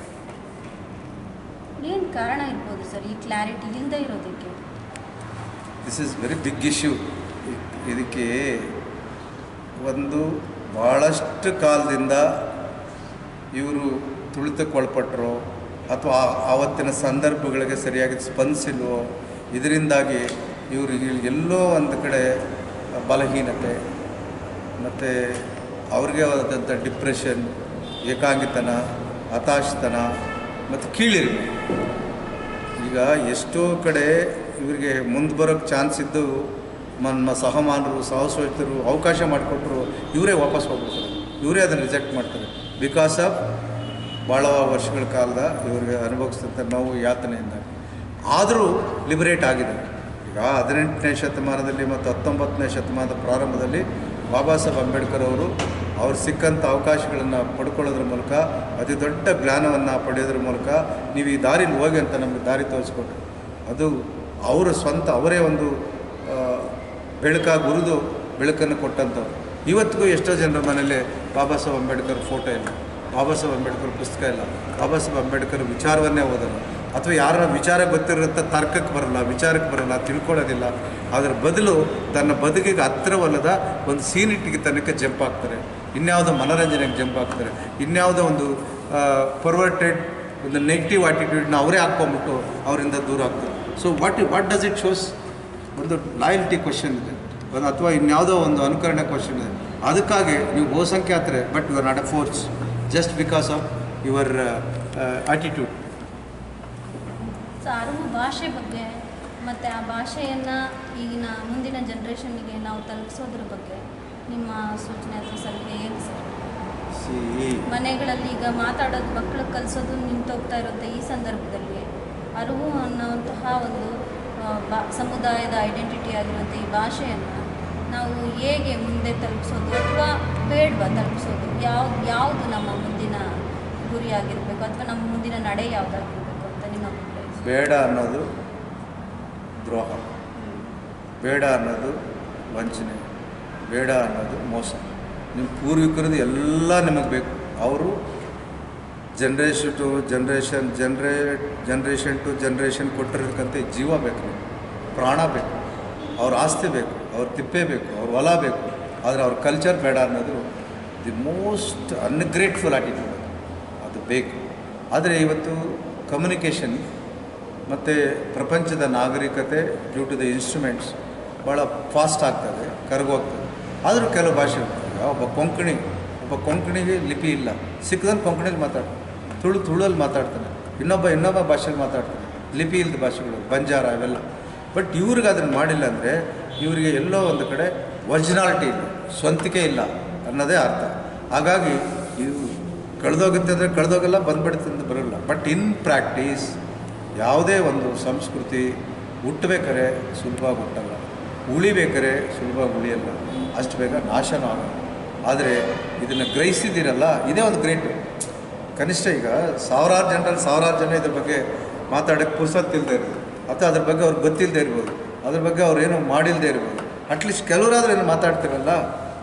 ಏನು ಕಾರಣ ಇರ್ಬೋದು ಸರ್ ಈ ಕ್ಲಾರಿಟಿ ಇಲ್ಲದೆ ಇರೋದಕ್ಕೆ this is very big issue ಇದಕ್ಕೆ ಒಂದು ಭಾಳಷ್ಟು ಕಾಲದಿಂದ ಇವರು ತುಳಿತಕ್ಕೊಳಪಟ್ಟರು ಅಥವಾ ಆ- ಆವತ್ತಿನ ಸಂದರ್ಭಗಳಿಗೆ ಸರಿಯಾಗಿ ಸ್ಪಂದಿಸಿಲ್ವೋ ಇದರಿಂದಾಗಿ ಇವರು ಎಲ್ಲೋ ಒಂದು ಕಡೆ ಬಲಹೀನತೆ ಮತ್ತು ಅವ್ರಿಗೆ ಆದಂಥ ಡಿಪ್ರೆಷನ್ ಏಕಾಂಗಿತನ ಹತಾಶತನ ಮತ್ತು ಕೀಳಿರಿಮೆ ಈಗ ಎಷ್ಟೋ ಕಡೆ ಇವರಿಗೆ ಮುಂದೆ ಬರೋಕ್ಕೆ ಚಾನ್ಸ್ ಇದ್ದು ನಮ್ಮ ಸಹಮಾನರು ಸಹಸೋಚಿತರು ಅವಕಾಶ ಮಾಡಿಕೊಟ್ರು ಇವರೇ ವಾಪಸ್ ಹೋಗ್ಬಿಡ್ತಾರೆ ಇವರೇ ಅದನ್ನು ರಿಜೆಕ್ಟ್ ಮಾಡ್ತಾರೆ ಬಿಕಾಸ್ ಆಫ್ ಭಾಳ ವರ್ಷಗಳ ಕಾಲದ ಇವರಿಗೆ ಅನುಭವಿಸಿದಂಥ ನೋವು ಯಾತನೆಯಿಂದ ಆದರೂ ಲಿಬರೇಟ್ ಆಗಿದೆ ಈಗ ಹದಿನೆಂಟನೇ ಶತಮಾನದಲ್ಲಿ ಮತ್ತು ಹತ್ತೊಂಬತ್ತನೇ ಶತಮಾನದ ಪ್ರಾರಂಭದಲ್ಲಿ ಬಾಬಾ ಸಾಹೇಬ್ ಅಂಬೇಡ್ಕರ್ ಅವರು ಅವ್ರು ಸಿಕ್ಕಂಥ ಅವಕಾಶಗಳನ್ನು ಪಡ್ಕೊಳ್ಳೋದ್ರ ಮೂಲಕ ಅತಿ ದೊಡ್ಡ ಜ್ಞಾನವನ್ನು ಪಡೆಯೋದ್ರ ಮೂಲಕ ನೀವು ಈ ದಾರಿಲಿ ಹೋಗಿ ಅಂತ ನಮಗೆ ದಾರಿ ತೋರಿಸ್ಕೊಟ್ರು ಅದು ಅವರ ಸ್ವಂತ ಅವರೇ ಒಂದು ಆ, ಬೆಳಕಾಗಿ ಉರಿದು ಬೆಳಕನ್ನು ಕೊಟ್ಟಂಥವ್ರು ಇವತ್ತಿಗೂ ಎಷ್ಟೋ ಜನರ ಮನೇಲಿ ಬಾಬಾ ಸಾಹೇಬ್ ಅಂಬೇಡ್ಕರ್ ಫೋಟೋ ಇಲ್ಲ ಬಾಬಾ ಸಾಹೇಬ್ ಅಂಬೇಡ್ಕರ್ ಪುಸ್ತಕ ಇಲ್ಲ ಬಾಬಾ ಸಾಹೇಬ್ ಅಂಬೇಡ್ಕರ್ ವಿಚಾರವನ್ನೇ ಓದಲ್ಲ ಅಥವಾ ಯಾರ ವಿಚಾರ ಗೊತ್ತಿರುತ್ತೆ ತರ್ಕಕ್ಕೆ ಬರಲ್ಲ ವಿಚಾರಕ್ಕೆ ಬರಲ್ಲ ತಿಳ್ಕೊಳ್ಳೋದಿಲ್ಲ ಅದರ ಬದಲು ತನ್ನ ಬದುಕಿಗೆ ಹತ್ತಿರವಲ್ಲದ ಒಂದು ಸೀನಿಟ್ಟಿಗೆ ತನಕ ಜಂಪ್ ಆಗ್ತಾರೆ ಇನ್ಯಾವುದೋ ಮನೋರಂಜನೆಗೆ ಜಂಪ್ ಆಗ್ತಾರೆ ಇನ್ಯಾವುದೋ ಒಂದು ಪರ್ವರ್ಟೆಡ್ ಒಂದು ನೆಗೆಟಿವ್ ಆಟಿಟ್ಯೂಡ್ನ ಅವರೇ ಹಾಕ್ಕೊಂಬಿಟ್ಟು ಅವರಿಂದ ದೂರ ಆಗ್ತಾರೆ so what what does it shows ಒಂದು ಲಾಯಲ್ಟಿ ಕ್ವಶನ್ ಇದೆ ಒಂದು ಅಥವಾ ಇನ್ಯಾವುದೋ ಒಂದು ಅನುಕರಣೆ ಕ್ವಶನ್ ಇದೆ ಅದಕ್ಕಾಗಿ ನೀವು ಬಹುಸಂಖ್ಯಾತರೆ but you are not a force just because of your attitude so ಅರಿವು ಭಾಷೆ ಬಗ್ಗೆ ಮತ್ತು ಆ ಭಾಷೆಯನ್ನು ಈಗಿನ ಮುಂದಿನ ಜನ್ರೇಷನ್ಗೆ ನಾವು ತಲುಪಿಸೋದ್ರ ಬಗ್ಗೆ ನಿಮ್ಮ ಸೂಚನೆ ಅಥವಾ ಸಲಹೆ ಏನು ಸರ್ ಸಿ ಮನೆಗಳಲ್ಲಿ ಈಗ ಮಾತಾಡೋದು ಮಕ್ಕಳಿಗೆ ಕಲಿಸೋದು ನಿಂತೋಗ್ತಾ ಇರುತ್ತೆ ಈ ಸಂದರ್ಭದಲ್ಲಿ ಅರಿವು ಅನ್ನೋಂತಹ ಒಂದು ಆ, ಬಾ ಸಮುದಾಯದ ಐಡೆಂಟಿಟಿ ಆಗಿರುವಂಥ ಈ ಭಾಷೆಯನ್ನು ನಾವು ಹೇಗೆ ಮುಂದೆ ತಲುಪಿಸೋದು ಅಥವಾ ಬೇಡವಾ ತಲುಪಿಸೋದು ಯಾವ್ದು ಯಾವುದು ನಮ್ಮ ಮುಂದಿನ ಗುರಿಯಾಗಿರಬೇಕು ಅಥವಾ ನಮ್ಮ ಮುಂದಿನ ನಡೆ ಯಾವುದಾಗಿರಬೇಕು ಅಂತ ನಿಮ್ಮ ಅಭಿಪ್ರಾಯ ಬೇಡ ಅನ್ನೋದು ದ್ರೋಹ ಬೇಡ ಅನ್ನೋದು ವಂಚನೆ ಬೇಡ ಅನ್ನೋದು ಮೋಸ ನಿಮ್ಮ ಪೂರ್ವಿಕರದ್ದು ಎಲ್ಲ ನಿಮಗೆ ಬೇಕು ಅವರು generation to generation genera generation to generation ಕೊಟ್ಟಿರೋದಕ್ಕಂತೆ ಜೀವ ಬೇಕು ನಿಮ್ಗೆ. ಪ್ರಾಣ ಬೇಕು ಅವ್ರ ಆಸ್ತಿ ಬೇಕು ಅವ್ರ ತಿಪ್ಪೆ ಬೇಕು ಅವ್ರ ಹೊಲ ಬೇಕು ಆದರೆ ಅವ್ರ ಕಲ್ಚರ್ ಬೇಡ ಅನ್ನೋದು ದಿ ಮೋಸ್ಟ್ ಅನ್ಗ್ರೇಟ್ಫುಲ್ ಆಟಿಟ್ಯೂಡ್ ಅದು ಬೇಕು ಆದರೆ ಇವತ್ತು ಕಮ್ಯುನಿಕೇಷನ್ ಮತ್ತು ಪ್ರಪಂಚದ ನಾಗರಿಕತೆ ಡ್ಯೂ ಟು ದ ಇನ್ಸ್ಟ್ರೂಮೆಂಟ್ಸ್ ಭಾಳ ಫಾಸ್ಟ್ ಆಗ್ತದೆ ಕರಗೋಗ್ತದೆ ಆದರೂ ಕೆಲವು ಭಾಷೆ ಇರ್ತದೆ. ಒಬ್ಬ ಕೊಂಕಣಿ ಒಬ್ಬ ಕೊಂಕಣಿಗೆ ಲಿಪಿ ಇಲ್ಲ ಸಿಕ್ಕದಲ್ಲಿ ಕೊಂಕಣಿಲಿ ಮಾತಾಡ್ತಾನೆ ತುಳು ತುಳಲ್ಲಿ ಮಾತಾಡ್ತಾನೆ ಇನ್ನೊಬ್ಬ ಇನ್ನೊಬ್ಬ ಭಾಷೆಯಲ್ಲಿ ಮಾತಾಡ್ತಾನೆ ಲಿಪಿ ಇಲ್ಲದ ಭಾಷೆಗಳು ಬಂಜಾರ ಇವೆಲ್ಲ ಬಟ್ ಇವ್ರಿಗೆ ಅದನ್ನು ಮಾಡಿಲ್ಲ ಅಂದರೆ ಇವರಿಗೆ ಎಲ್ಲೋ ಒಂದು ಕಡೆ ಒರಿಜಿನಾಲಿಟಿ ಇಲ್ಲ ಸ್ವಂತಿಕೆ ಇಲ್ಲ ಅನ್ನೋದೇ ಅರ್ಥ ಹಾಗಾಗಿ ಇದು ಕಳೆದೋಗುತ್ತೆ ಅಂದರೆ ಕಳೆದೋಗಲ್ಲ ಬಂದ್ಬಿಡುತ್ತೆ ಅಂತ ಬರೋಲ್ಲ ಬಟ್ ಇನ್ ಪ್ರಾಕ್ಟೀಸ್ ಯಾವುದೇ ಒಂದು ಸಂಸ್ಕೃತಿ ಹುಟ್ಟಬೇಕಾರೆ ಸುಲಭವಾಗಿ ಹುಟ್ಟಲ್ಲ ಉಳಿಬೇಕಾರೆ ಸುಲಭವಾಗಿ ಉಳಿಯಲ್ಲ ಅಷ್ಟು ಬೇಗ ನಾಶನೂ ಆಗಲ್ಲ ಆದರೆ ಇದನ್ನು ಗ್ರಹಿಸಿದ್ದೀರಲ್ಲ ಇದೇ ಒಂದು ಗ್ರೇಟ್ ಕನಿಷ್ಠ ಈಗ ಸಾವಿರಾರು ಜನರಲ್ಲಿ ಸಾವಿರಾರು ಜನ ಇದ್ರ ಬಗ್ಗೆ ಮಾತಾಡೋಕ್ಕೆ ಪುರ್ಸತ್ತಿಲ್ಲದೆ ಇರ್ಬೋದು ಅಥವಾ ಅದ್ರ ಬಗ್ಗೆ ಅವ್ರಿಗೆ ಗೊತ್ತಿಲ್ಲದೆ ಇರ್ಬೋದು ಅದ್ರ ಬಗ್ಗೆ ಅವ್ರು ಏನೋ ಮಾಡಿಲ್ಲದೆ ಇರ್ಬೋದು ಅಟ್ಲೀಸ್ಟ್ ಕೆಲವರಾದ್ರೂ ಏನು ಮಾತಾಡ್ತಿರಲ್ಲ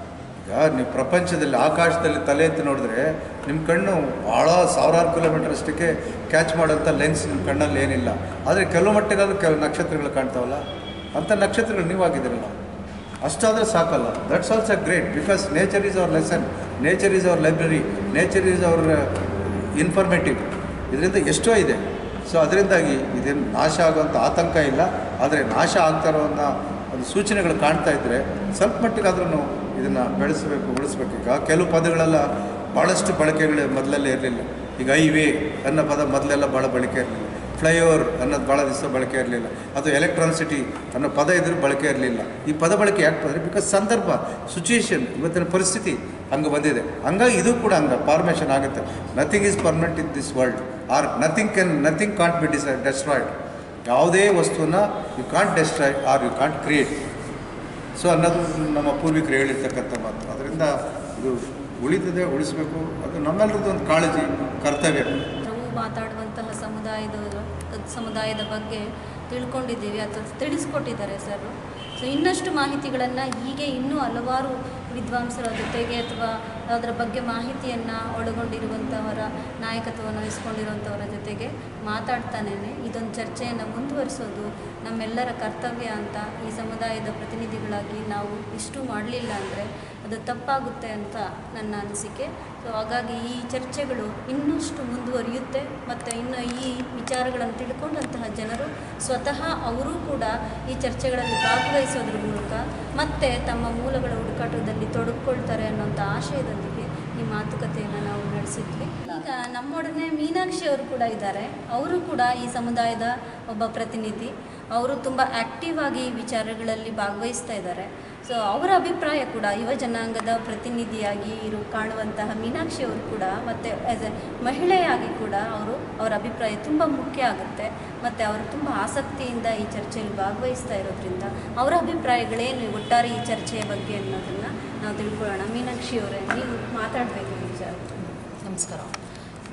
ಈಗ ನೀವು ಪ್ರಪಂಚದಲ್ಲಿ ಆಕಾಶದಲ್ಲಿ ತಲೆ ಎತ್ತಿ ನೋಡಿದ್ರೆ ನಿಮ್ಮ ಕಣ್ಣು ಭಾಳ ಸಾವಿರಾರು ಕಿಲೋಮೀಟರ್ ಅಷ್ಟಕ್ಕೆ ಕ್ಯಾಚ್ ಮಾಡೋಂಥ ಲೆನ್ಸ್ ನಿಮ್ಮ ಕಣ್ಣಲ್ಲಿ ಏನಿಲ್ಲ ಆದರೆ ಕೆಲವು ಮಟ್ಟಿಗಾದ್ರೂ ಕೆಲವು ನಕ್ಷತ್ರಗಳು ಕಾಣ್ತಾವಲ್ಲ ಅಂಥ ನಕ್ಷತ್ರಗಳು ನೀವಾಗಿದ್ದೀರಲ್ಲ ಅಷ್ಟಾದರೆ ಸಾಕಲ್ಲ that's also great because nature is our lesson nature is our library nature is our informative ಇದರಿಂದ ಎಷ್ಟೋ ಇದೆ ಸೊ ಅದರಿಂದಾಗಿ ಇದೇನು ನಾಶ ಆಗುವಂಥ ಆತಂಕ ಇಲ್ಲ ಆದರೆ ನಾಶ ಆಗ್ತಾ ಇರೋವಂಥ ಒಂದು ಸೂಚನೆಗಳು ಕಾಣ್ತಾ ಇದ್ದರೆ ಸ್ವಲ್ಪ ಮಟ್ಟಿಗಾದ್ರೂ ಇದನ್ನು ಬೆಳೆಸಬೇಕು ಉಳಿಸ್ಬೇಕು ಈಗ ಕೆಲವು ಪದಗಳೆಲ್ಲ ಭಾಳಷ್ಟು ಬಳಕೆಗಳು ಮೊದಲಲ್ಲೇ ಇರಲಿಲ್ಲ ಈಗ ಹೈವೇ ಅನ್ನೋ ಪದ ಮೊದಲೆಲ್ಲ ಭಾಳ ಬಳಕೆ ಇರಲಿಲ್ಲ ಫ್ಲೈಓವರ್ ಅನ್ನೋದು ಭಾಳ ದಿವಸ ಬಳಕೆ ಇರಲಿಲ್ಲ ಅಥವಾ ಎಲೆಕ್ಟ್ರಾನ್ಸಿಟಿ ಅನ್ನೋ ಪದ ಇದ್ರೂ ಬಳಕೆ ಇರಲಿಲ್ಲ ಈ ಪದ ಬಳಕೆ ಯಾಕೆ ಬಂದರೆ ಬಿಕಾಸ್ ಸಂದರ್ಭ ಸಿಚುಯೇಷನ್ ಇವತ್ತಿನ ಪರಿಸ್ಥಿತಿ ಹಂಗೆ ಬಂದಿದೆ ಹಂಗಾಗಿ ಇದು ಕೂಡ ಹಂಗೆ ಫಾರ್ಮೇಷನ್ ಆಗುತ್ತೆ nothing is permanent in this world or nothing can nothing can't be dis destroyed ಯಾವುದೇ ವಸ್ತುವನ್ನ you can't destroy or you can't create so ಅನ್ನೋದು ನಮ್ಮ ಪೂರ್ವಿಕರು ಹೇಳಿರ್ತಕ್ಕಂಥ ಮಾತು ಅದರಿಂದ ಇದು ಉಳಿತದೆ ಉಳಿಸಬೇಕು ಅದು ನಮ್ಮೆಲ್ಲರದ್ದು ಒಂದು ಕಾಳಜಿ ಕರ್ತವ್ಯ ನಾವು ಮಾತಾಡುವಂತಹ ಸಮುದಾಯದ ಸಮುದಾಯದ ಬಗ್ಗೆ ತಿಳ್ಕೊಂಡಿದ್ದೀವಿ ಅಥವಾ ತಿಳಿಸ್ಕೊಟ್ಟಿದ್ದಾರೆ ಸರ್ ಸೊ ಇನ್ನಷ್ಟು ಮಾಹಿತಿಗಳನ್ನು ಹೀಗೆ ಇನ್ನೂ ಹಲವಾರು ವಿದ್ವಾಂಸರ ಜೊತೆಗೆ ಅಥವಾ ಅದರ ಬಗ್ಗೆ ಮಾಹಿತಿಯನ್ನು ಒಳಗೊಂಡಿರುವಂಥವರ ನಾಯಕತ್ವವನ್ನು ವಹಿಸ್ಕೊಂಡಿರುವಂಥವರ ಜೊತೆಗೆ ಮಾತಾಡ್ತಾನೇ ಇದೊಂದು ಚರ್ಚೆಯನ್ನು ಮುಂದುವರಿಸೋದು ನಮ್ಮೆಲ್ಲರ ಕರ್ತವ್ಯ ಅಂತ ಈ ಸಮುದಾಯದ ಪ್ರತಿನಿಧಿಗಳಾಗಿ ನಾವು ಇಷ್ಟು ಮಾಡಲಿಲ್ಲ ಅಂದರೆ ಅದು ತಪ್ಪಾಗುತ್ತೆ ಅಂತ ನನ್ನ ಅನಿಸಿಕೆ ಸೊ ಹಾಗಾಗಿ ಈ ಚರ್ಚೆಗಳು ಇನ್ನಷ್ಟು ಮುಂದುವರಿಯುತ್ತೆ ಮತ್ತು ಇನ್ನು ಈ ವಿಚಾರಗಳನ್ನು ತಿಳ್ಕೊಂಡಂತಹ ಜನರು ಸ್ವತಃ ಅವರೂ ಕೂಡ ಈ ಚರ್ಚೆಗಳಲ್ಲಿ ಭಾಗವಹಿಸೋದ್ರ ಮೂಲಕ ಮತ್ತೆ ತಮ್ಮ ಮೂಲಗಳ ಹುಡುಕಾಟದಲ್ಲಿ ತೊಡಗಿಕೊಳ್ತಾರೆ ಅನ್ನೋಂಥ ಆಶಯದೊಂದಿಗೆ ಈ ಮಾತುಕತೆಯನ್ನು ನಾವು ನಡೆಸಿದ್ವಿ ಈಗ ನಮ್ಮೊಡನೆ ಮೀನಾಕ್ಷಿ ಅವರು ಕೂಡ ಇದ್ದಾರೆ ಅವರು ಕೂಡ ಈ ಸಮುದಾಯದ ಒಬ್ಬ ಪ್ರತಿನಿಧಿ ಅವರು ತುಂಬ ಆ್ಯಕ್ಟಿವ್ ಆಗಿ ಈ ವಿಚಾರಗಳಲ್ಲಿ ಭಾಗವಹಿಸ್ತಾ ಇದ್ದಾರೆ ಸೊ ಅವರ ಅಭಿಪ್ರಾಯ ಕೂಡ ಯುವ ಜನಾಂಗದ ಪ್ರತಿನಿಧಿಯಾಗಿ ಇರು ಕಾಣುವಂತಹ ಮೀನಾಕ್ಷಿ ಅವರು ಕೂಡ ಮತ್ತು ಆ್ಯಸ್ ಎ ಮಹಿಳೆಯಾಗಿ ಕೂಡ ಅವರು ಅವರ ಅಭಿಪ್ರಾಯ ತುಂಬ ಮುಖ್ಯ ಆಗುತ್ತೆ ಮತ್ತು ಅವರು ತುಂಬ ಆಸಕ್ತಿಯಿಂದ ಈ ಚರ್ಚೆಯಲ್ಲಿ ಭಾಗವಹಿಸ್ತಾ ಇರೋದ್ರಿಂದ ಅವರ ಅಭಿಪ್ರಾಯಗಳೇನು ಒಟ್ಟಾರೆ ಈ ಚರ್ಚೆಯ ಬಗ್ಗೆ ಅನ್ನೋದನ್ನು ನಾವು ತಿಳ್ಕೊಳ್ಳೋಣ ಮೀನಾಕ್ಷಿ ಅವರೇ ನೀವು ಮಾತಾಡಬೇಕು ಈ ವಿಚಾರ ನಮಸ್ಕಾರ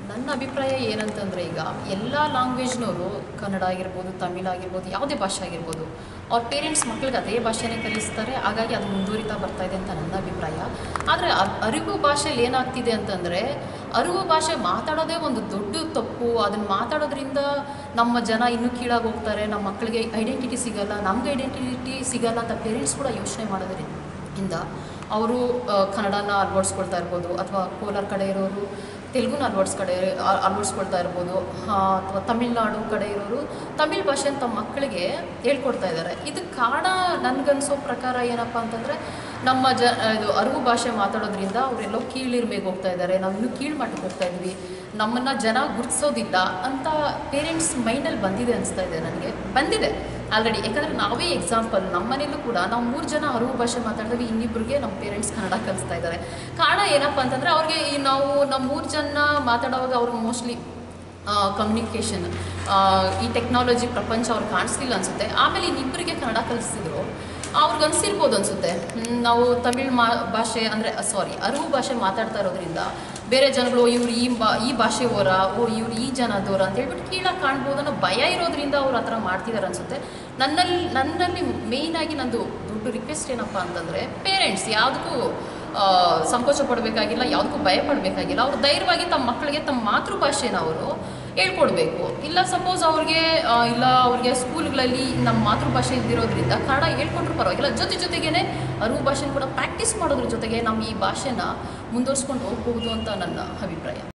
ನನ್ನ ಅಭಿಪ್ರಾಯ ಏನಂತಂದರೆ ಈಗ ಎಲ್ಲ ಲ್ಯಾಂಗ್ವೇಜ್ನವರು ಕನ್ನಡ ಆಗಿರ್ಬೋದು ತಮಿಳ್ ಆಗಿರ್ಬೋದು ಯಾವುದೇ ಭಾಷೆ ಆಗಿರ್ಬೋದು ಅವ್ರ ಪೇರೆಂಟ್ಸ್ ಮಕ್ಳಿಗೆ ಅದೇ ಭಾಷೆನೇ ಕಲಿಸ್ತಾರೆ ಹಾಗಾಗಿ ಅದು ಮುಂದುವರಿತಾ ಬರ್ತಾ ಇದೆ ಅಂತ ನನ್ನ ಅಭಿಪ್ರಾಯ ಆದರೆ ಅರಿವು ಭಾಷೆಯಲ್ಲಿ ಏನಾಗ್ತಿದೆ ಅಂತಂದರೆ ಅರಿವು ಭಾಷೆ ಮಾತಾಡೋದೇ ಒಂದು ದೊಡ್ಡ ತಪ್ಪು ಅದನ್ನು ಮಾತಾಡೋದ್ರಿಂದ ನಮ್ಮ ಜನ ಇನ್ನೂ ಕೀಳಾಗಿ ಹೋಗ್ತಾರೆ ನಮ್ಮ ಮಕ್ಕಳಿಗೆ ಐಡೆಂಟಿಟಿ ಸಿಗಲ್ಲ ನಮ್ಗೆ ಐಡೆಂಟಿಟಿ ಸಿಗಲ್ಲ ಅಂತ ಪೇರೆಂಟ್ಸ್ ಕೂಡ ಯೋಚನೆ ಮಾಡೋದ್ರಿಂದ ಇಂದ ಅವರು ಕನ್ನಡನ ಅಳವಡಿಸ್ಕೊಳ್ತಾ ಇರ್ಬೋದು ಅಥವಾ ಕೋಲಾರ ಕಡೆ ಇರೋರು ತೆಲುಗುನ ಅಳವಡಿಸ್ ಕಡೆ ಅ- ಅಳವಡಿಸ್ಕೊಳ್ತಾ ಇರ್ಬೋದು ಅಥವಾ ತಮಿಳ್ನಾಡು ಕಡೆ ಇರೋರು ತಮಿಳ್ ಭಾಷೆ ತಮ್ಮ ಮಕ್ಕಳಿಗೆ ಹೇಳ್ಕೊಡ್ತಾ ಇದ್ದಾರೆ ಇದು ಕಾರಣ ನನಗನ್ಸೋ ಪ್ರಕಾರ ಏನಪ್ಪ ಅಂತಂದರೆ ನಮ್ಮ ಜ ಇದು ಅರಿವು ಭಾಷೆ ಮಾತಾಡೋದ್ರಿಂದ ಅವರೆಲ್ಲೋ ಕೀಳಿರ್ಮೇಗೆ ಹೋಗ್ತಾ ಇದ್ದಾರೆ ನಾವು ಇನ್ನೂ ಕೀಳು ಮಟ್ಟಕ್ಕೆ ಹೋಗ್ತಾ ಇದ್ವಿ ನಮ್ಮನ್ನು ಜನ ಗುರ್ತಿಸೋದಿಲ್ಲ ಅಂತ ಪೇರೆಂಟ್ಸ್ ಮೈಂಡಲ್ಲಿ ಬಂದಿದೆ ಅನಿಸ್ತಾ ಇದೆ ನನಗೆ ಬಂದಿದೆ ಆಲ್ರೆಡಿ ಯಾಕಂದರೆ ನಾವೇ ಎಕ್ಸಾಂಪಲ್ ನಮ್ಮ ಮನೇಲೂ ಕೂಡ ನಾವು ಮೂರು ಜನ ಅರಿವು ಭಾಷೆ ಮಾತಾಡಿದಾಗ ಇನ್ನಿಬ್ಬರಿಗೆ ನಮ್ಮ ಪೇರೆಂಟ್ಸ್ ಕನ್ನಡ ಕಲಿಸ್ತಾ ಇದ್ದಾರೆ ಕಾರಣ ಏನಪ್ಪ ಅಂತಂದರೆ ಅವ್ರಿಗೆ ಈ ನಾವು ನಮ್ಮ ಮೂರು ಜನ ಮಾತಾಡುವಾಗ ಅವ್ರಿಗೆ ಮೋಸ್ಟ್ಲಿ ಕಮ್ಯುನಿಕೇಷನ್ ಈ ಟೆಕ್ನಾಲಜಿ ಪ್ರಪಂಚ ಅವ್ರಿಗೆ ಕಾಣಿಸ್ಲಿಲ್ಲ ಅನಿಸುತ್ತೆ ಆಮೇಲೆ ಇನ್ನಿಬ್ಬರಿಗೆ ಕನ್ನಡ ಕಲಿಸಿದ್ರು ಅವ್ರಿಗೆ ಅನಿಸಿರ್ಬೋದು ಅನಿಸುತ್ತೆ ನಾವು ತಮಿಳ್ ಮಾ ಭಾಷೆ ಅಂದರೆ ಸಾರಿ ಅರಿವು ಭಾಷೆ ಮಾತಾಡ್ತಾ ಇರೋದ್ರಿಂದ ಬೇರೆ ಜನಗಳು ಇವ್ರು ಈ ಬಾ ಈ ಭಾಷೆಯವರ ಓ ಇವ್ರು ಈ ಜನದವರ ಅಂತ ಹೇಳ್ಬಿಟ್ಟು ಕೀಳಾಗಿ ಕಾಣ್ಬೋದು ಅನ್ನೋ ಭಯ ಇರೋದ್ರಿಂದ ಅವ್ರು ಆ ಥರ ಮಾಡ್ತಿದ್ದಾರೆ ಅನಿಸುತ್ತೆ ನನ್ನಲ್ಲಿ ನನ್ನಲ್ಲಿ ಮೇಯ್ನಾಗಿ ನಂದು ದೊಡ್ಡ ರಿಕ್ವೆಸ್ಟ್ ಏನಪ್ಪ ಅಂತಂದರೆ ಪೇರೆಂಟ್ಸ್ ಯಾವುದಕ್ಕೂ ಆ, ಸಂಕೋಚ ಪಡಬೇಕಾಗಿಲ್ಲ ಯಾವುದಕ್ಕೂ ಭಯ ಪಡಬೇಕಾಗಿಲ್ಲ ಅವ್ರು ಧೈರ್ಯವಾಗಿ ತಮ್ಮ ಮಕ್ಕಳಿಗೆ ತಮ್ಮ ಮಾತೃಭಾಷೆನ ಅವರು ಹೇಳ್ಕೊಡ್ಬೇಕು ಇಲ್ಲ ಸಪೋಸ್ ಅವ್ರಿಗೆ ಆ, ಇಲ್ಲ ಅವ್ರಿಗೆ ಸ್ಕೂಲ್ಗಳಲ್ಲಿ ನಮ್ಮ ಮಾತೃಭಾಷೆ ಇದ್ದಿರೋದ್ರಿಂದ ಕನ್ನಡ ಹೇಳ್ಕೊಂಡ್ರು ಪರವಾಗಿಲ್ಲ ಜೊತೆ ಜೊತೆಗೇನೆ ಅರಿವು ಭಾಷೆನ ಕೂಡ ಪ್ರಾಕ್ಟೀಸ್ ಮಾಡೋದ್ರ ಜೊತೆಗೆ ನಮ್ಮ ಈ ಭಾಷೆನ ಮುಂದುವರ್ಸ್ಕೊಂಡು ಹೋಗ್ಬೋದು ಅಂತ ನನ್ನ ಅಭಿಪ್ರಾಯ